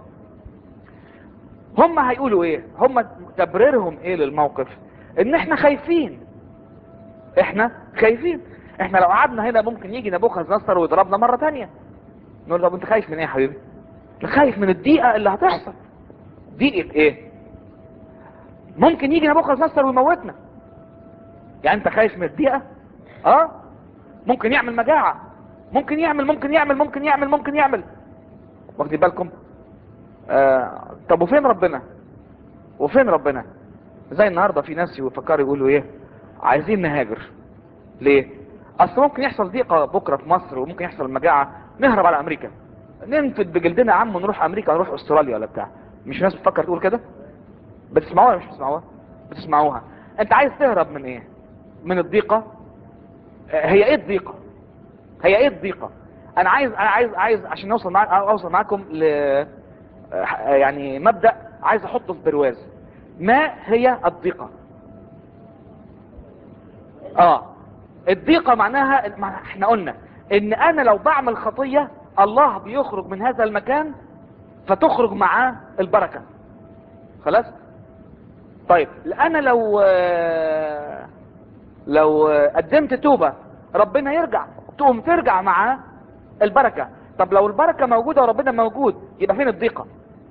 هم هيقولوا ايه هم تبريرهم ايه للموقف ان احنا خايفين احنا خايفين احنا لو قعدنا هنا ممكن يجي نبوخذ نصر ويضربنا مرة تانية نقول طب انت خايف من ايه يا حبيبي خايف من الضيقة اللي هتحصل ضيقة ايه ممكن يجي نبوخذ نصر ويموتنا يعني انت خايف من الضيقة اه ممكن يعمل مجاعة ممكن يعمل ممكن يعمل ممكن يعمل ممكن يعمل واخدين بالكم آه طب وفين ربنا وفين ربنا زي النهاردة في ناس يفكروا يقولوا ايه عايزين نهاجر ليه اصل ممكن يحصل ضيقة بكرة في مصر وممكن يحصل مجاعة نهرب على امريكا ننفد بجلدنا عم ونروح امريكا ونروح استراليا ولا بتاع مش ناس بتفكر تقول كده بتسمعوها مش بتسمعوها بتسمعوها انت عايز تهرب من ايه من الضيقة هي ايه الضيقة هي ايه الضيقة انا عايز انا عايز عايز عشان نوصل معاك اوصل معاكم ل يعني مبدأ عايز احطه في برواز ما هي الضيقة اه الضيقة معناها احنا قلنا ان انا لو بعمل خطية الله بيخرج من هذا المكان فتخرج معاه البركة خلاص طيب انا لو لو قدمت توبة ربنا يرجع تقوم ترجع معاه البركة طب لو البركة موجودة وربنا موجود يبقى فين الضيقة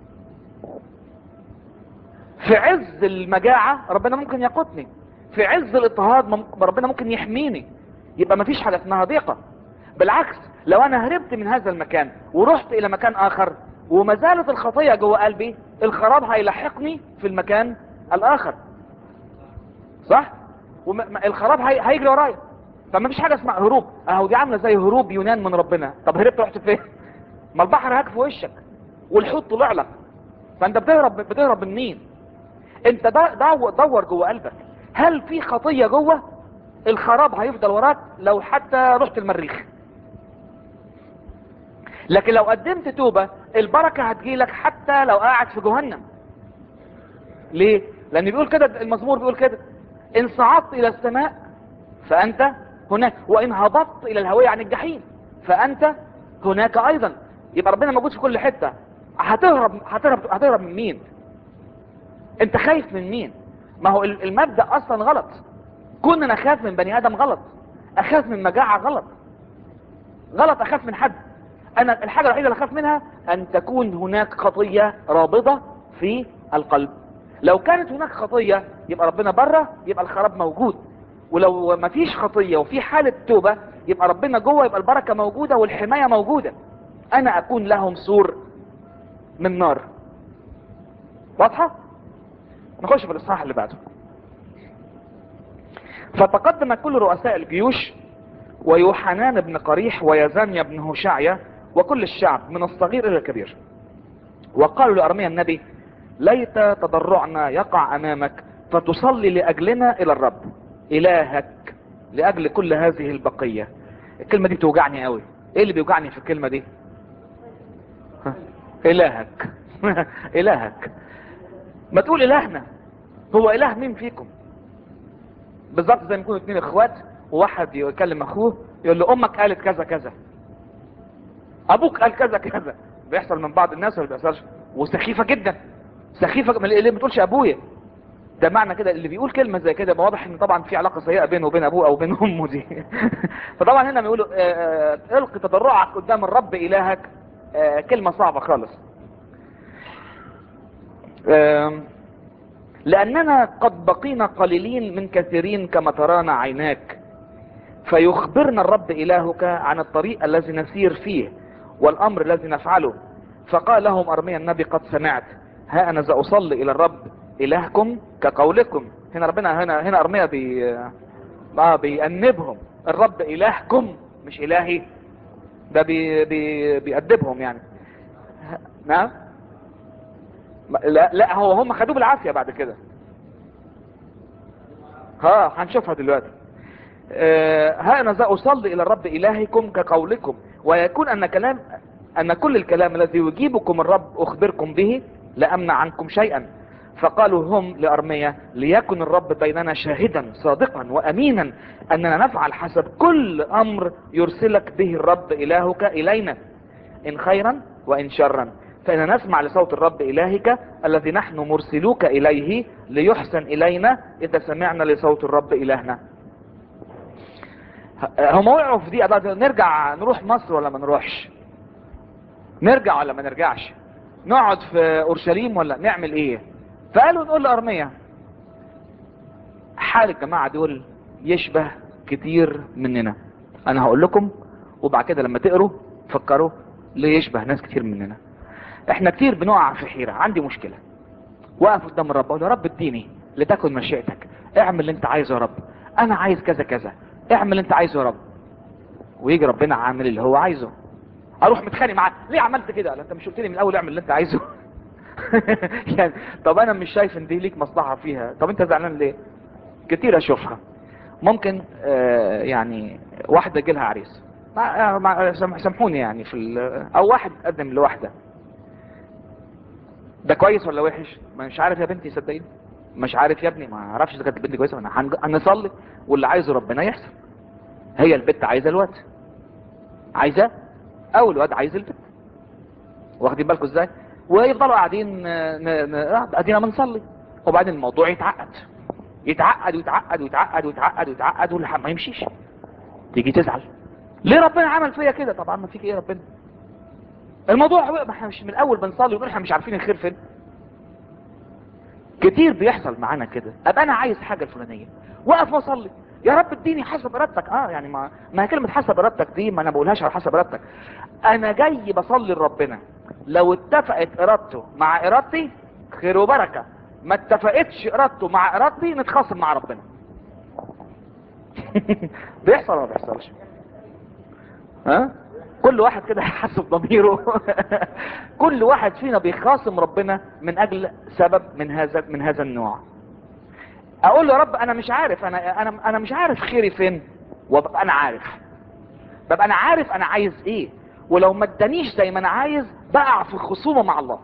في عز المجاعة ربنا ممكن يقودني في عز الاضطهاد ربنا ممكن يحميني يبقى مفيش حاجة اسمها ضيقة بالعكس لو انا هربت من هذا المكان ورحت الى مكان اخر وما زالت الخطية جوه قلبي الخراب هيلحقني في المكان الاخر صح الخراب هي... هيجري ورايا فما فيش حاجة اسمها هروب اهو دي عاملة زي هروب يونان من ربنا طب هربت رحت فين ما البحر هاك في وشك والحوت طلع لك فانت بتهرب بتهرب من مين انت دور, دور جوه قلبك هل في خطية جوه الخراب هيفضل وراك لو حتى رحت المريخ لكن لو قدمت توبة البركة هتجيلك حتى لو قاعد في جهنم ليه لان بيقول كده المزمور بيقول كده ان صعدت الى السماء فانت هناك وان هبطت الى الهوية عن الجحيم فانت هناك ايضا يبقى ربنا موجود في كل حتة هتهرب هتهرب هتهرب من مين انت خايف من مين ما هو المبدأ اصلا غلط كون انا اخاف من بني ادم غلط اخاف من مجاعة غلط غلط اخاف من حد انا الحاجة الوحيدة اللي اخاف منها ان تكون هناك خطية رابضة في القلب لو كانت هناك خطية يبقى ربنا بره يبقى الخراب موجود ولو ما فيش خطية وفي حالة توبة يبقى ربنا جوه يبقى البركة موجودة والحماية موجودة انا اكون لهم سور من نار واضحة نخش في الاصحاح اللي بعده فتقدم كل رؤساء الجيوش ويوحنان بن قريح ويزانيا بن هشعيا وكل الشعب من الصغير الى الكبير وقالوا لارميا النبي ليت تضرعنا يقع امامك فتصلي لاجلنا الى الرب الهك لاجل كل هذه البقية الكلمة دي بتوجعني قوي ايه اللي بيوجعني في الكلمة دي ها، الهك الهك ما تقول الهنا هو اله مين فيكم بالظبط زي ما يكونوا اتنين اخوات وواحد يكلم اخوه يقول له امك قالت كذا كذا ابوك قال كذا كذا بيحصل من بعض الناس ولا بيحصلش وسخيفه جدا سخيفه من اللي ما بتقولش ابويا ده معنى كده اللي بيقول كلمه زي كده يبقى واضح ان طبعا في علاقه سيئه بينه وبين ابوه او بين امه دي فطبعا هنا بيقولوا آه، آه، القي تضرعك قدام الرب الهك آه، كلمه صعبه خالص آم، لأننا قد بقينا قليلين من كثيرين كما ترانا عيناك فيخبرنا الرب إلهك عن الطريق الذي نسير فيه والأمر الذي نفعله فقال لهم أرميا النبي قد سمعت ها أنا سأصلي إلى الرب إلهكم كقولكم هنا ربنا هنا هنا أرميا بي آه بيأنبهم الرب إلهكم مش إلهي ده بي بي بيأدبهم يعني نعم لا لا هو هم خدوه بالعافيه بعد كده ها هنشوفها دلوقتي آه، ها انا ذا اصلي الى الرب الهكم كقولكم ويكون ان كلام ان كل الكلام الذي يجيبكم الرب اخبركم به لا امنع عنكم شيئا فقالوا هم لارميا ليكن الرب بيننا شاهدا صادقا وامينا اننا نفعل حسب كل امر يرسلك به الرب الهك الينا ان خيرا وان شرا فإن نسمع لصوت الرب إلهك الذي نحن مرسلوك إليه ليحسن إلينا إذا سمعنا لصوت الرب إلهنا ه- هم وقعوا في دي بقى نرجع نروح مصر ولا ما نروحش نرجع ولا ما نرجعش نقعد في أورشليم ولا نعمل إيه فقالوا نقول لأرمية حال الجماعة دول يشبه كتير مننا أنا هقول لكم وبعد كده لما تقروا فكروا ليه يشبه ناس كتير مننا احنا كتير بنقع في حيرة عندي مشكلة واقف قدام الرب اقول يا رب اديني لتكن مشيئتك اعمل اللي انت عايزه يا رب انا عايز كذا كذا اعمل اللي انت عايزه يا رب ويجي ربنا عامل اللي هو عايزه اروح متخانق معاه ليه عملت كده لا انت مش قلت لي من الاول اعمل اللي انت عايزه يعني طب انا مش شايف ان دي ليك مصلحة فيها طب انت زعلان ليه كتير اشوفها ممكن آه يعني واحدة جيلها عريس مع- مع- سامح- سامحوني يعني في ال- او واحد قدم لواحدة ده كويس ولا وحش ما مش عارف يا بنتي صدقيني مش عارف يا ابني ما اعرفش اذا كانت البنت كويسه ولا هنج- هنصلي واللي عايزه ربنا يحصل هي البنت عايزه الواد عايزه او الواد عايز البنت واخدين بالكم ازاي ويفضلوا قاعدين آه، ن- ن- آه، ادينا بنصلي وبعدين الموضوع يتعقد يتعقد ويتعقد ويتعقد ويتعقد ويتعقد ولحد ما يمشيش تيجي تزعل ليه ربنا عمل فيا كده طبعا ما فيك ايه ربنا الموضوع هو ما احنا مش من الاول بنصلي ونقول احنا مش عارفين الخير فين كتير بيحصل معانا كده ابقى انا عايز حاجه الفلانيه واقف واصلي يا رب اديني حسب ارادتك اه يعني ما ما هي كلمه حسب ارادتك دي ما انا بقولهاش على حسب ارادتك انا جاي بصلي لربنا لو اتفقت ارادته مع ارادتي خير وبركه ما اتفقتش ارادته مع ارادتي نتخاصم مع ربنا بيحصل ولا ما بيحصلش ها كل واحد كده حسب ضميره كل واحد فينا بيخاصم ربنا من اجل سبب من هذا من هذا النوع اقول له يا رب انا مش عارف انا انا انا مش عارف خيري فين وببقى انا عارف ببقى انا عارف انا عايز ايه ولو ما ادانيش زي ما انا عايز بقع في خصومه مع الله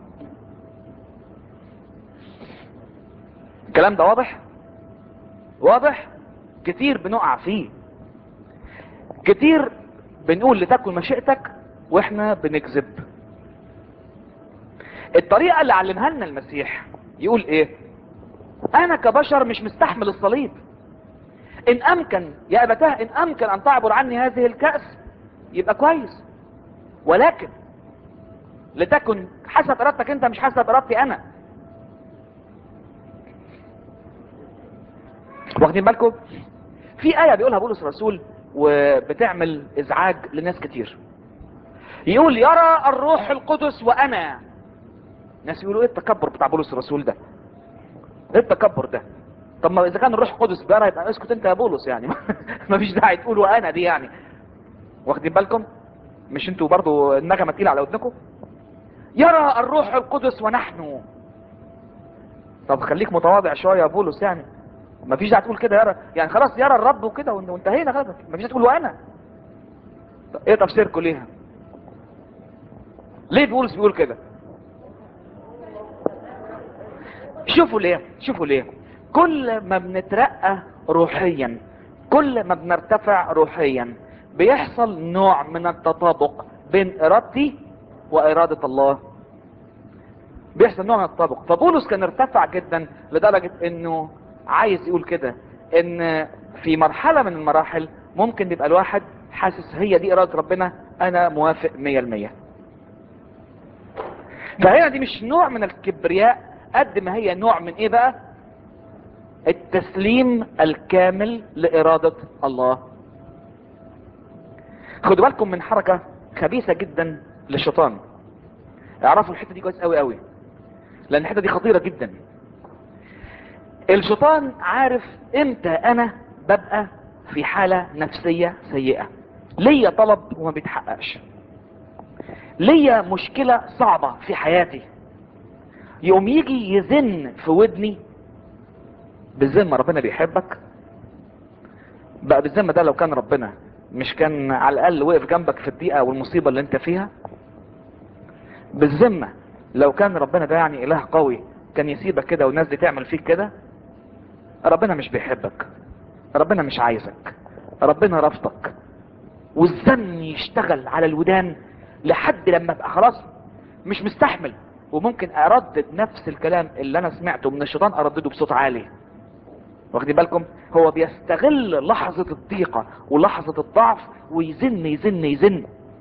الكلام ده واضح واضح كتير بنقع فيه كتير بنقول لتكن مشيئتك واحنا بنكذب الطريقة اللي علمها لنا المسيح يقول ايه انا كبشر مش مستحمل الصليب ان امكن يا ابتاه ان امكن ان تعبر عني هذه الكأس يبقى كويس ولكن لتكن حسب ارادتك انت مش حسب ارادتي انا واخدين بالكم في آية بيقولها بولس الرسول وبتعمل ازعاج لناس كتير يقول يرى الروح القدس وانا ناس يقولوا ايه التكبر بتاع بولس الرسول ده ايه التكبر ده طب ما اذا كان الروح القدس بيرى يبقى اسكت انت يا بولس يعني ما فيش داعي تقول وانا دي يعني واخدين بالكم مش انتوا برضو النغمه تقيله على ودنكم يرى الروح القدس ونحن طب خليك متواضع شويه يا بولس يعني ما فيش داعي تقول كده يرى يعني خلاص يرى الرب وكده وانت- وانتهينا خلاص ما فيش تقول وانا طب ايه تفسيركم ليها ليه بولس بيقول كده شوفوا ليه شوفوا ليه كل ما بنترقى روحيا كل ما بنرتفع روحيا بيحصل نوع من التطابق بين ارادتي وارادة الله بيحصل نوع من التطابق فبولس كان ارتفع جدا لدرجة انه عايز يقول كده ان في مرحلة من المراحل ممكن يبقى الواحد حاسس هي دي ارادة ربنا انا موافق مية المية فهنا دي مش نوع من الكبرياء قد ما هي نوع من ايه بقى التسليم الكامل لارادة الله خدوا بالكم من حركة خبيثة جدا للشيطان اعرفوا الحتة دي كويس قوي قوي لان الحتة دي خطيرة جدا الشيطان عارف امتى انا ببقى في حالة نفسية سيئة ليا طلب وما بيتحققش ليا مشكلة صعبة في حياتي يقوم يجي يزن في ودني بالذمة ربنا بيحبك بقى بالذمة ده لو كان ربنا مش كان على الاقل وقف جنبك في الضيقة والمصيبة اللي انت فيها بالذمة لو كان ربنا ده يعني اله قوي كان يسيبك كده والناس دي تعمل فيك كده ربنا مش بيحبك ربنا مش عايزك ربنا رفضك والزن يشتغل على الودان لحد لما ابقى خلاص مش مستحمل وممكن اردد نفس الكلام اللي انا سمعته من الشيطان اردده بصوت عالي واخدين بالكم هو بيستغل لحظة الضيقة ولحظة الضعف ويزن يزن يزن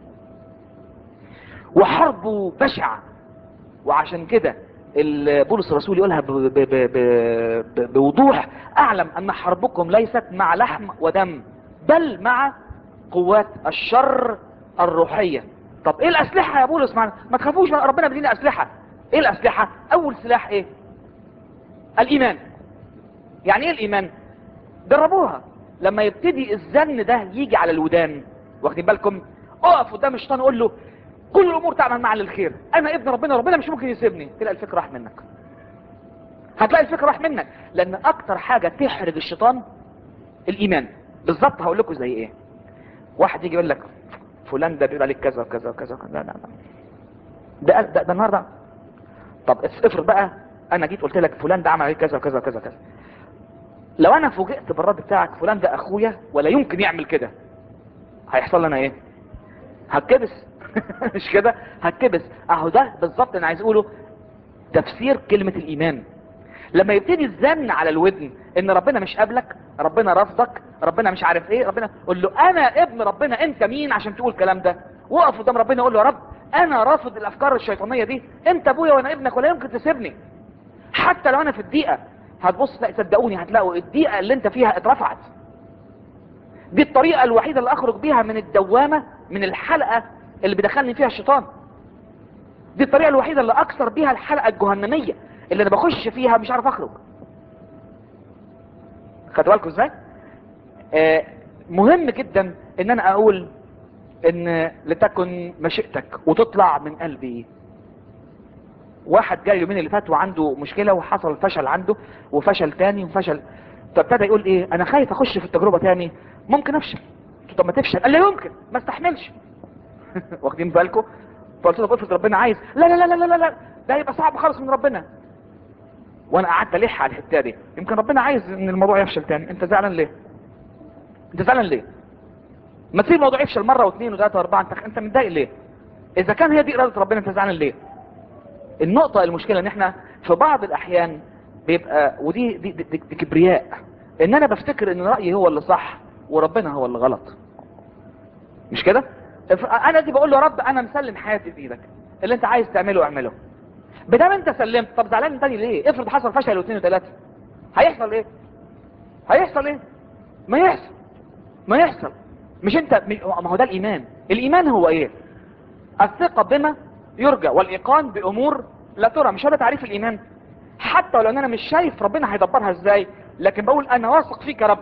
وحربه بشعة وعشان كده ال- بولس الرسول يقولها ب- ب- ب- ب- ب- بوضوح اعلم ان حربكم ليست مع لحم ودم بل مع قوات الشر الروحية طب ايه الاسلحة يا بولس ما, ما تخافوش ربنا بيدينا اسلحة ايه الاسلحة اول سلاح ايه الايمان يعني ايه الايمان جربوها لما يبتدي الزن ده يجي على الودان واخدين بالكم اقف قدام الشيطان قول له كل الامور تعمل معا للخير انا ابن ربنا ربنا مش ممكن يسيبني تلاقي الفكره راح منك هتلاقي الفكره راح منك لان اكتر حاجه تحرج الشيطان الايمان بالظبط هقول لكم زي ايه واحد يجي يقول لك فلان ده بيقول عليك كذا وكذا وكذا وكذا. لا لا لا ده ده, ده النهارده طب افرض بقى انا جيت قلت لك فلان ده عمل عليك كذا وكذا وكذا وكذا لو انا فوجئت بالرد بتاعك فلان ده اخويا ولا يمكن يعمل كده هيحصل لنا ايه هتكبس مش كده هتكبس اهو ده بالظبط انا عايز اقوله تفسير كلمة الايمان لما يبتدي الزن على الودن ان ربنا مش قابلك ربنا رفضك ربنا مش عارف ايه ربنا قول له انا ابن ربنا انت مين عشان تقول الكلام ده وقف قدام ربنا قول له يا رب انا رافض الافكار الشيطانية دي انت ابويا وانا ابنك ولا يمكن تسيبني حتى لو انا في الدقيقة هتبص لا صدقوني هتلاقوا الدقيقة اللي انت فيها اترفعت دي الطريقة الوحيدة اللي اخرج بيها من الدوامة من الحلقة اللي بيدخلني فيها الشيطان دي الطريقة الوحيدة اللي اكسر بيها الحلقة الجهنمية اللي انا بخش فيها مش عارف اخرج خدوا بالكم ازاي آه مهم جدا ان انا اقول ان لتكن مشيئتك وتطلع من قلبي واحد جاي اليومين اللي فاتوا عنده مشكلة وحصل فشل عنده وفشل تاني وفشل فابتدى يقول ايه انا خايف اخش في التجربة تاني ممكن افشل قلت له طب ما تفشل قال لا يمكن ما استحملش واخدين بالكم فقلت له افرض ربنا عايز لا لا لا لا لا لا ده هيبقى صعب خالص من ربنا وانا قعدت الح على الحته دي يمكن ربنا عايز ان الموضوع يفشل تاني انت زعلان ليه انت زعلان ليه ما تسيب الموضوع يفشل مره واثنين وثلاثه واربعه انت انت متضايق ليه اذا كان هي دي اراده ربنا انت زعلان ليه النقطه المشكله ان احنا في بعض الاحيان بيبقى ودي دي, دي, دي, دي كبرياء ان انا بفتكر ان رايي هو اللي صح وربنا هو اللي غلط مش كده انا دي بقول له يا رب انا مسلم حياتي في ايدك اللي انت عايز تعمله اعمله بدل انت سلمت طب زعلان تاني ليه افرض حصل فشل واثنين وثلاثه هيحصل ايه هيحصل ايه ما يحصل ما يحصل مش انت ما هو ده الايمان الايمان هو ايه الثقه بما يرجى والايقان بامور لا ترى مش هو ده تعريف الايمان حتى لو انا مش شايف ربنا هيدبرها ازاي لكن بقول انا واثق فيك يا رب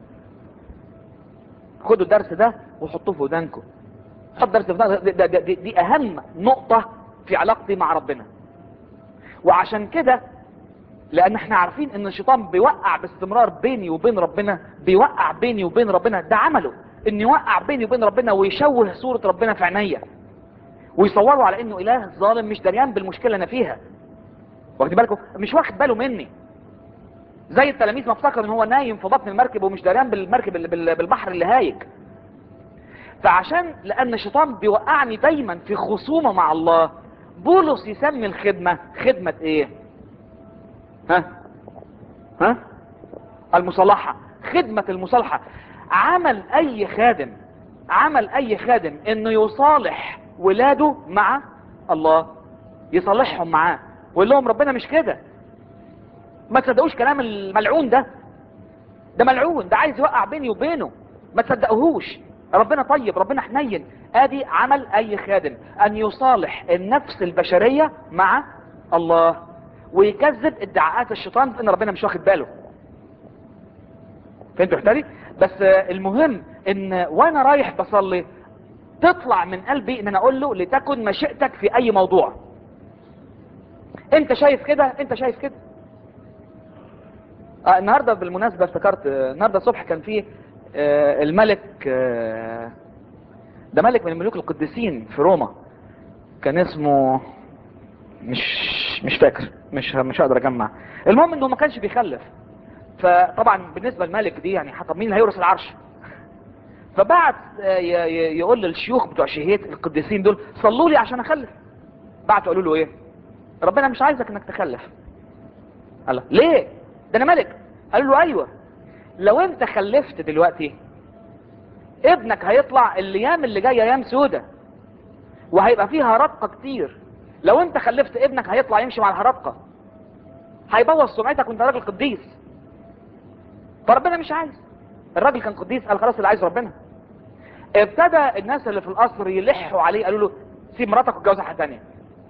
خدوا الدرس ده وحطوه في ودانكم حط درس في ودانكم دي, دي, دي, دي اهم نقطة في علاقتي مع ربنا وعشان كده لان احنا عارفين ان الشيطان بيوقع باستمرار بيني وبين ربنا بيوقع بيني وبين ربنا ده عمله ان يوقع بيني وبين ربنا ويشوه صورة ربنا في عينيا ويصوروا على انه اله ظالم مش دريان بالمشكلة اللي انا فيها واخد بالكم مش واخد باله مني زي التلاميذ ما افتكر ان هو نايم في بطن المركب ومش دريان بالمركب اللي بال- بالبحر اللي هايج فعشان لان الشيطان بيوقعني دايما في خصومة مع الله بولس يسمي الخدمة خدمة ايه ها ها المصالحة خدمة المصالحة عمل اي خادم عمل اي خادم انه يصالح ولاده مع الله يصالحهم معاه ويقول لهم ربنا مش كده ما تصدقوش كلام الملعون ده ده ملعون ده عايز يوقع بيني وبينه ما تصدقوهوش ربنا طيب ربنا حنين ادي عمل اي خادم ان يصالح النفس البشرية مع الله ويكذب ادعاءات الشيطان ان ربنا مش واخد باله فهمتوا حتالي بس آه، المهم ان وانا رايح بصلي تطلع من قلبي ان انا اقول له لتكن مشيئتك في اي موضوع انت شايف كده انت شايف كده آه النهارده بالمناسبه افتكرت آه، النهارده الصبح كان في آه الملك آه ده ملك من الملوك القديسين في روما كان اسمه مش مش فاكر مش مش هقدر اجمع المهم انه ما كانش بيخلف فطبعا بالنسبه للملك دي يعني طب مين اللي هيورث العرش فبعت آه، ي- ي- يقول للشيوخ بتوع شهيت القديسين دول صلوا لي عشان اخلف بعتوا قالوا له ايه ربنا مش عايزك انك تخلف قال له ليه ده انا ملك قال له ايوه لو انت خلفت دلوقتي ابنك هيطلع الايام اللي جايه ايام سودة وهيبقى فيها رقه كتير لو انت خلفت ابنك هيطلع يمشي مع الهرقه هيبوظ سمعتك وانت راجل قديس فربنا مش عايز الراجل كان قديس قال خلاص اللي عايز ربنا ابتدى الناس اللي في القصر يلحوا عليه قالوا له سيب مراتك واتجوز واحده ثانيه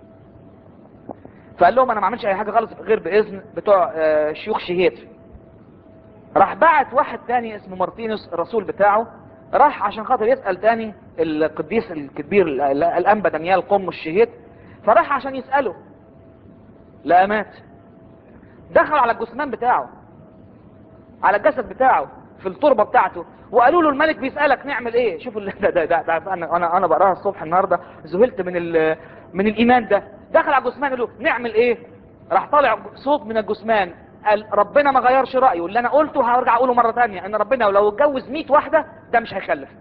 فقال لهم انا ما اعملش اي حاجه خالص غير باذن بتوع آه، شيوخ شهيت راح بعت واحد تاني اسمه مارتينوس الرسول بتاعه راح عشان خاطر يسأل تاني القديس الكبير ال- ال- الانبا دانيال قم الشهيد فراح عشان يسأله لا مات دخل على الجثمان بتاعه على الجسد بتاعه في التربة بتاعته وقالوا له الملك بيسألك نعمل ايه شوفوا اللي ده, ده, ده, ده انا انا انا بقراها الصبح النهارده ذهلت من ال- من الايمان ده دخل على الجثمان قال له نعمل ايه راح طالع صوت من الجثمان قال ربنا ما غيرش رايه اللي انا قلته هرجع اقوله مره ثانيه ان ربنا لو اتجوز 100 واحده ده مش هيخلف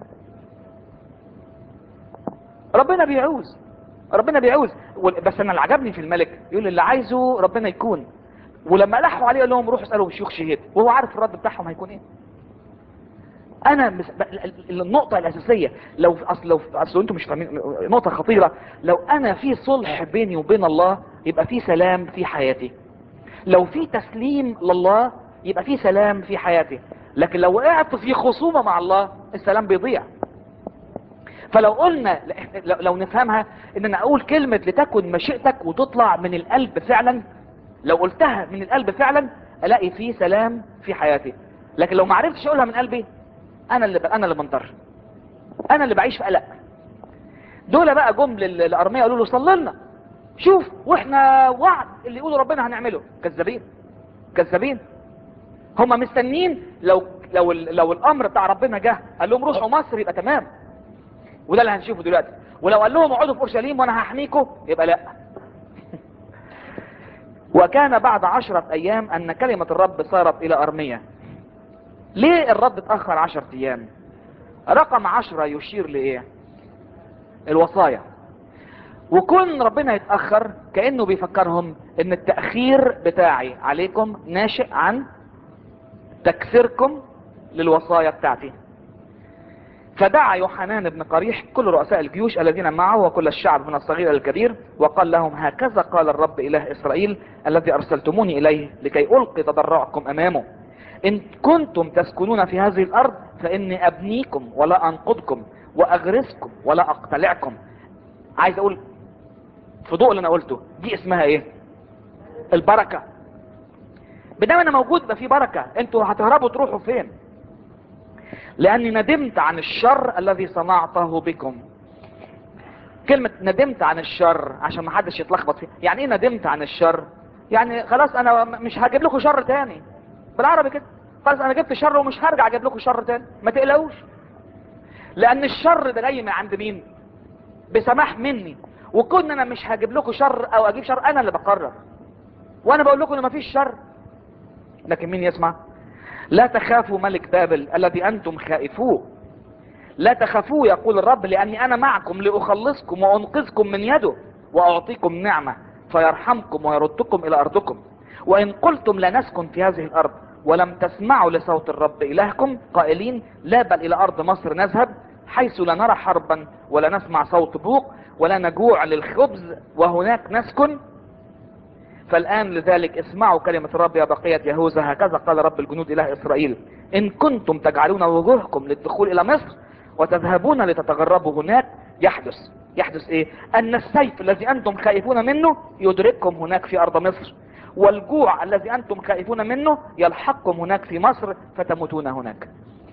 ربنا بيعوز ربنا بيعوز وال- بس انا اللي عجبني في الملك يقول اللي عايزه ربنا يكون ولما لحوا عليه قال لهم روحوا اسالوا شيوخ شهيد وهو عارف الرد بتاعهم هيكون ايه انا مس... ب- ال- ال- النقطة الاساسية لو اصل لو اصل انتم مش فاهمين نقطة خطيرة لو انا في صلح بيني وبين الله يبقى في سلام في حياتي لو في تسليم لله يبقى في سلام في حياتي لكن لو وقعت في خصومة مع الله السلام بيضيع فلو قلنا لو- لو نفهمها ان انا اقول كلمة لتكن مشيئتك وتطلع من القلب فعلا لو قلتها من القلب فعلا الاقي فيه سلام في حياتي لكن لو ما عرفتش اقولها من قلبي انا اللي ب... انا اللي بنضر انا اللي بعيش في قلق دول بقى جم لل- للارميه قالوا له صلي لنا شوف واحنا وعد اللي يقولوا ربنا هنعمله كذابين كذابين هم مستنين لو لو ال- لو الامر بتاع ربنا جه قال لهم روحوا مصر يبقى تمام وده اللي هنشوفه دلوقتي ولو قال لهم اقعدوا في اورشليم وانا هحميكم يبقى لا وكان بعد عشرة ايام ان كلمة الرب صارت الى ارمية ليه الرب اتأخر عشرة ايام رقم عشرة يشير لايه الوصايا وكون ربنا يتأخر كأنه بيفكرهم ان التأخير بتاعي عليكم ناشئ عن تكسيركم للوصايا بتاعتي فدعا يوحنان بن قريح كل رؤساء الجيوش الذين معه وكل الشعب من الصغير إلى الكبير وقال لهم هكذا قال الرب إله إسرائيل الذي أرسلتموني إليه لكي ألقي تضرعكم أمامه إن كنتم تسكنون في هذه الأرض فإني أبنيكم ولا أنقضكم وأغرسكم ولا أقتلعكم عايز أقول في ضوء اللي أنا قلته دي اسمها إيه البركة بدام أنا موجود يبقى في بركة أنتوا هتهربوا تروحوا فين لاني ندمت عن الشر الذي صنعته بكم كلمة ندمت عن الشر عشان ما حدش يتلخبط فيه يعني ايه ندمت عن الشر يعني خلاص انا م- مش هجيب لكم شر تاني بالعربي كده خلاص انا جبت شر ومش هرجع اجيب لكم شر تاني ما تقلقوش لان الشر ده جاي من عند مين بسماح مني وكون انا مش هجيب لكم شر او اجيب شر انا اللي بقرر وانا بقول لكم ان مفيش شر لكن مين يسمع لا تخافوا ملك بابل الذي انتم خائفوه لا تخافوا يقول الرب لاني انا معكم لاخلصكم وانقذكم من يده واعطيكم نعمه فيرحمكم ويردكم الى ارضكم وان قلتم لا نسكن في هذه الارض ولم تسمعوا لصوت الرب الهكم قائلين لا بل الى ارض مصر نذهب حيث لا نرى حربا ولا نسمع صوت بوق ولا نجوع للخبز وهناك نسكن فالآن لذلك اسمعوا كلمة الرب يا بقية يهوذا هكذا قال رب الجنود إله إسرائيل إن كنتم تجعلون وجوهكم للدخول إلى مصر وتذهبون لتتغربوا هناك يحدث يحدث إيه أن السيف الذي أنتم خائفون منه يدرككم هناك في أرض مصر والجوع الذي أنتم خائفون منه يلحقكم هناك في مصر فتموتون هناك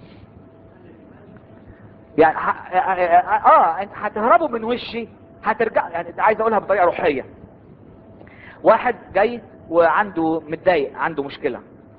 يعني ح- اه آه، انت هتهربوا من وشي هترجع يعني عايز اقولها بطريقه روحيه واحد جاي وعنده متضايق عنده مشكله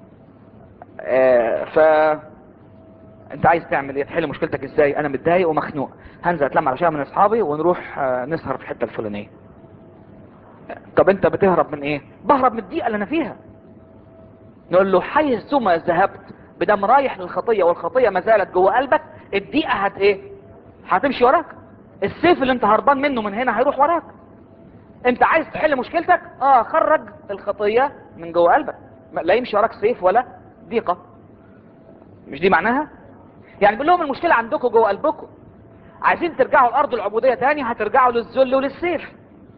آه ف انت عايز تعمل ايه تحل مشكلتك ازاي انا متضايق ومخنوق هنزل اتلم على شويه من اصحابي ونروح آه نسهر في الحته الفلانيه طب انت بتهرب من ايه بهرب من الضيقه اللي انا فيها نقول له حيثما ذهبت بدم رايح للخطيه والخطيه ما زالت جوه قلبك الضيقه هت ايه هتمشي وراك السيف اللي انت هربان منه من هنا هيروح وراك انت عايز تحل مشكلتك اه خرج الخطيه من جوه قلبك ما- لا يمشي وراك سيف ولا ضيقه مش دي معناها يعني بيقول لهم المشكله عندكم جوه قلبكم عايزين ترجعوا لارض العبوديه تاني هترجعوا للذل وللسيف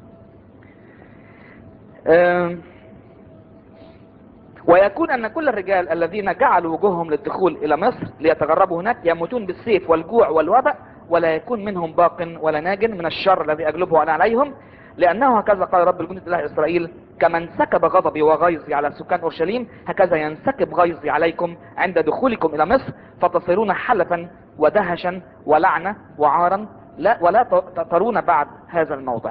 آم، ويكون ان كل الرجال الذين جعلوا وجوههم للدخول الى مصر ليتغربوا هناك يموتون بالسيف والجوع والوباء ولا يكون منهم باق ولا ناج من الشر الذي اجلبه انا عليهم لانه هكذا قال رب الجنود اله اسرائيل كما انسكب غضبي وغيظي على سكان اورشليم هكذا ينسكب غيظي عليكم عند دخولكم الى مصر فتصيرون حلفا ودهشا ولعنه وعارا لا ولا ت- ترون بعد هذا الموضع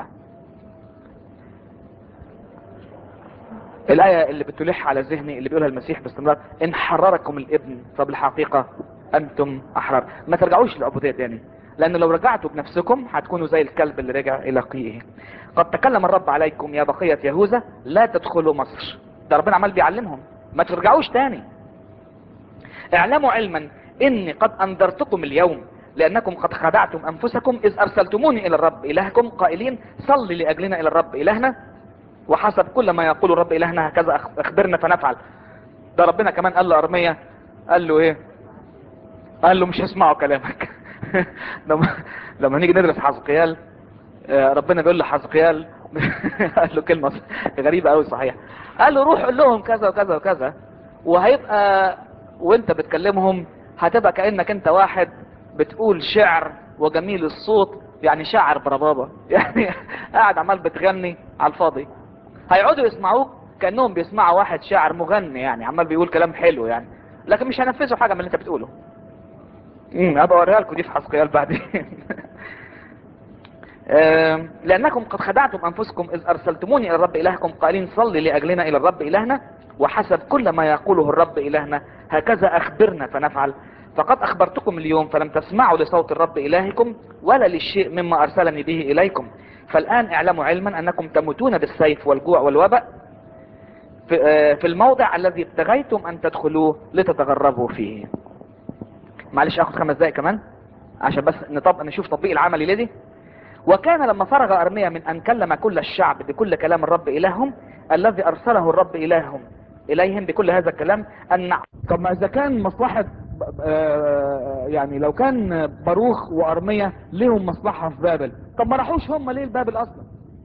الآية اللي بتلح على ذهني اللي بيقولها المسيح باستمرار إن حرركم الابن فبالحقيقة أنتم أحرار ما ترجعوش للعبودية تاني لأن لو رجعتوا بنفسكم هتكونوا زي الكلب اللي رجع إلى قيئه قد تكلم الرب عليكم يا بقية يهوذا لا تدخلوا مصر ده ربنا عمال بيعلمهم ما ترجعوش تاني اعلموا علما إني قد أنذرتكم اليوم لأنكم قد خدعتم أنفسكم إذ أرسلتموني إلى الرب إلهكم قائلين صل لأجلنا إلى الرب إلهنا وحسب كل ما يقول الرب إلهنا هكذا أخ- اخبرنا فنفعل ده ربنا كمان قال له أرمية قال له ايه قال له مش هسمعوا كلامك لما لما نيجي ندرس حزقيال آه، ربنا بيقول لحزقيال قال له كلمة غريبة قوي صحيح قال له روح قول لهم كذا وكذا وكذا وهيبقى وانت بتكلمهم هتبقى كأنك انت واحد بتقول شعر وجميل الصوت يعني شاعر بربابة يعني قاعد عمال بتغني على الفاضي هيقعدوا يسمعوك كأنهم بيسمعوا واحد شاعر مغني يعني عمال بيقول كلام حلو يعني لكن مش هنفذوا حاجة من اللي انت بتقوله امم ابقى اوريها لكم دي في حسقيال بعدين آم، لأنكم قد خدعتم أنفسكم إذ أرسلتموني إلى الرب إلهكم قائلين صل لأجلنا إلى الرب إلهنا وحسب كل ما يقوله الرب إلهنا هكذا أخبرنا فنفعل فقد أخبرتكم اليوم فلم تسمعوا لصوت الرب إلهكم ولا للشيء مما أرسلني به إليكم فالآن اعلموا علما أنكم تموتون بالسيف والجوع والوباء في آه، في الموضع الذي ابتغيتم أن تدخلوه لتتغربوا فيه معلش أخذ خمس دقائق كمان عشان بس نطبق نشوف تطبيق العملي لدي وكان لما فرغ أرميا من أن كلم كل الشعب بكل كلام الرب إلههم الذي أرسله الرب إلههم إليهم بكل هذا الكلام أن طب ما اذا كان مصلحة آه، يعني لو كان باروخ وارمية ليهم مصلحة في بابل طب ما راحوش هم ليه لبابل اصلا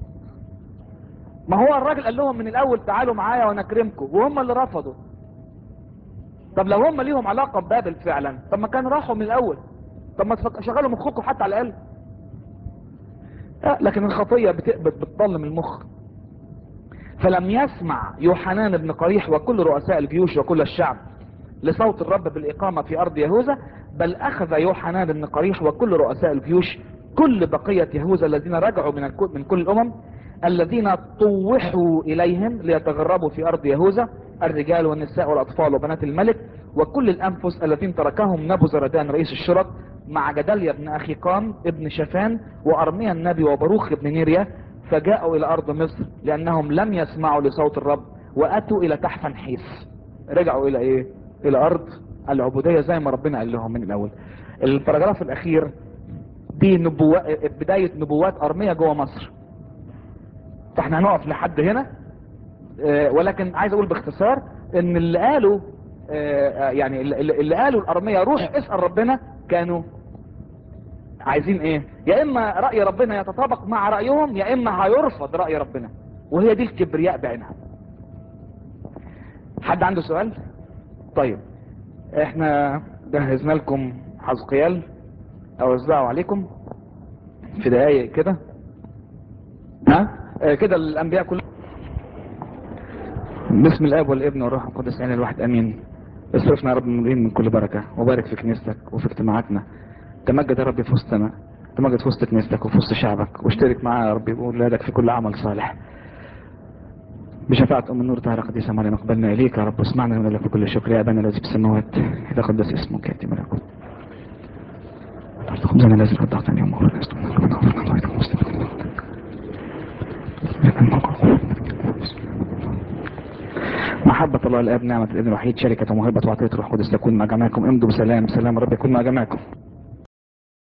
ما هو الراجل قال لهم من الاول تعالوا معايا وانا اكرمكم وهم اللي رفضوا طب لو هم ليهم علاقة ببابل فعلا طب ما كان راحوا من الاول طب ما تفك- شغلوا مخكم حتى على الاقل لا لكن الخطية بت- بت- بتضلم المخ فلم يسمع يوحنان بن قريح وكل رؤساء الجيوش وكل الشعب لصوت الرب بالإقامة في أرض يهوذا بل أخذ يوحنان بن قريح وكل رؤساء الجيوش كل بقية يهوذا الذين رجعوا من الكل من كل الأمم الذين طوحوا إليهم ليتغربوا في أرض يهوذا الرجال والنساء والأطفال وبنات الملك وكل الأنفس الذين تركهم نبو زردان رئيس الشرط مع جدليا بن أخيقام ابن شفان وأرميا النبي وبروخ بن نيريا فجاءوا إلى أرض مصر لأنهم لم يسمعوا لصوت الرب وأتوا إلى تحفنحيس رجعوا إلى إيه؟ إلى أرض العبودية زي ما ربنا قال لهم من الأول البراجراف الأخير دي نبوات بداية نبوات أرمية جوه مصر فاحنا هنقف لحد هنا اه ولكن عايز اقول باختصار ان اللي قالوا اه يعني اللي, اللي قالوا الارمية روح اسأل ربنا كانوا عايزين ايه يا اما رأي ربنا يتطابق مع رأيهم يا اما هيرفض رأي ربنا وهي دي الكبرياء بعينها حد عنده سؤال طيب احنا جهزنا لكم حزقيال اوزعه عليكم في دقايق كده ها اه كده الانبياء كلهم بسم الاب والابن والروح القدس يعني الواحد امين اصرفنا يا رب من كل بركه وبارك في كنيستك وفي اجتماعاتنا تمجد يا رب في وسطنا تمجد في وسط كنيستك وفي وسط شعبك واشترك معنا يا رب واولادك في كل عمل صالح بشفاعة أم النور طاهرة قديسة مريم اقبلنا إليك يا رب واسمعنا من لك بكل شكر يا أبانا الذي في السماوات إذا قدس اسمك يأتي ملكوت خبزنا الذي قد أعطاني يوم أخرى محبة الله الآب نعمة الابن الوحيد شركة ومهبة وعطية روح قدس تكون مع جميعكم امضوا بسلام سلام رب يكون مع جميعكم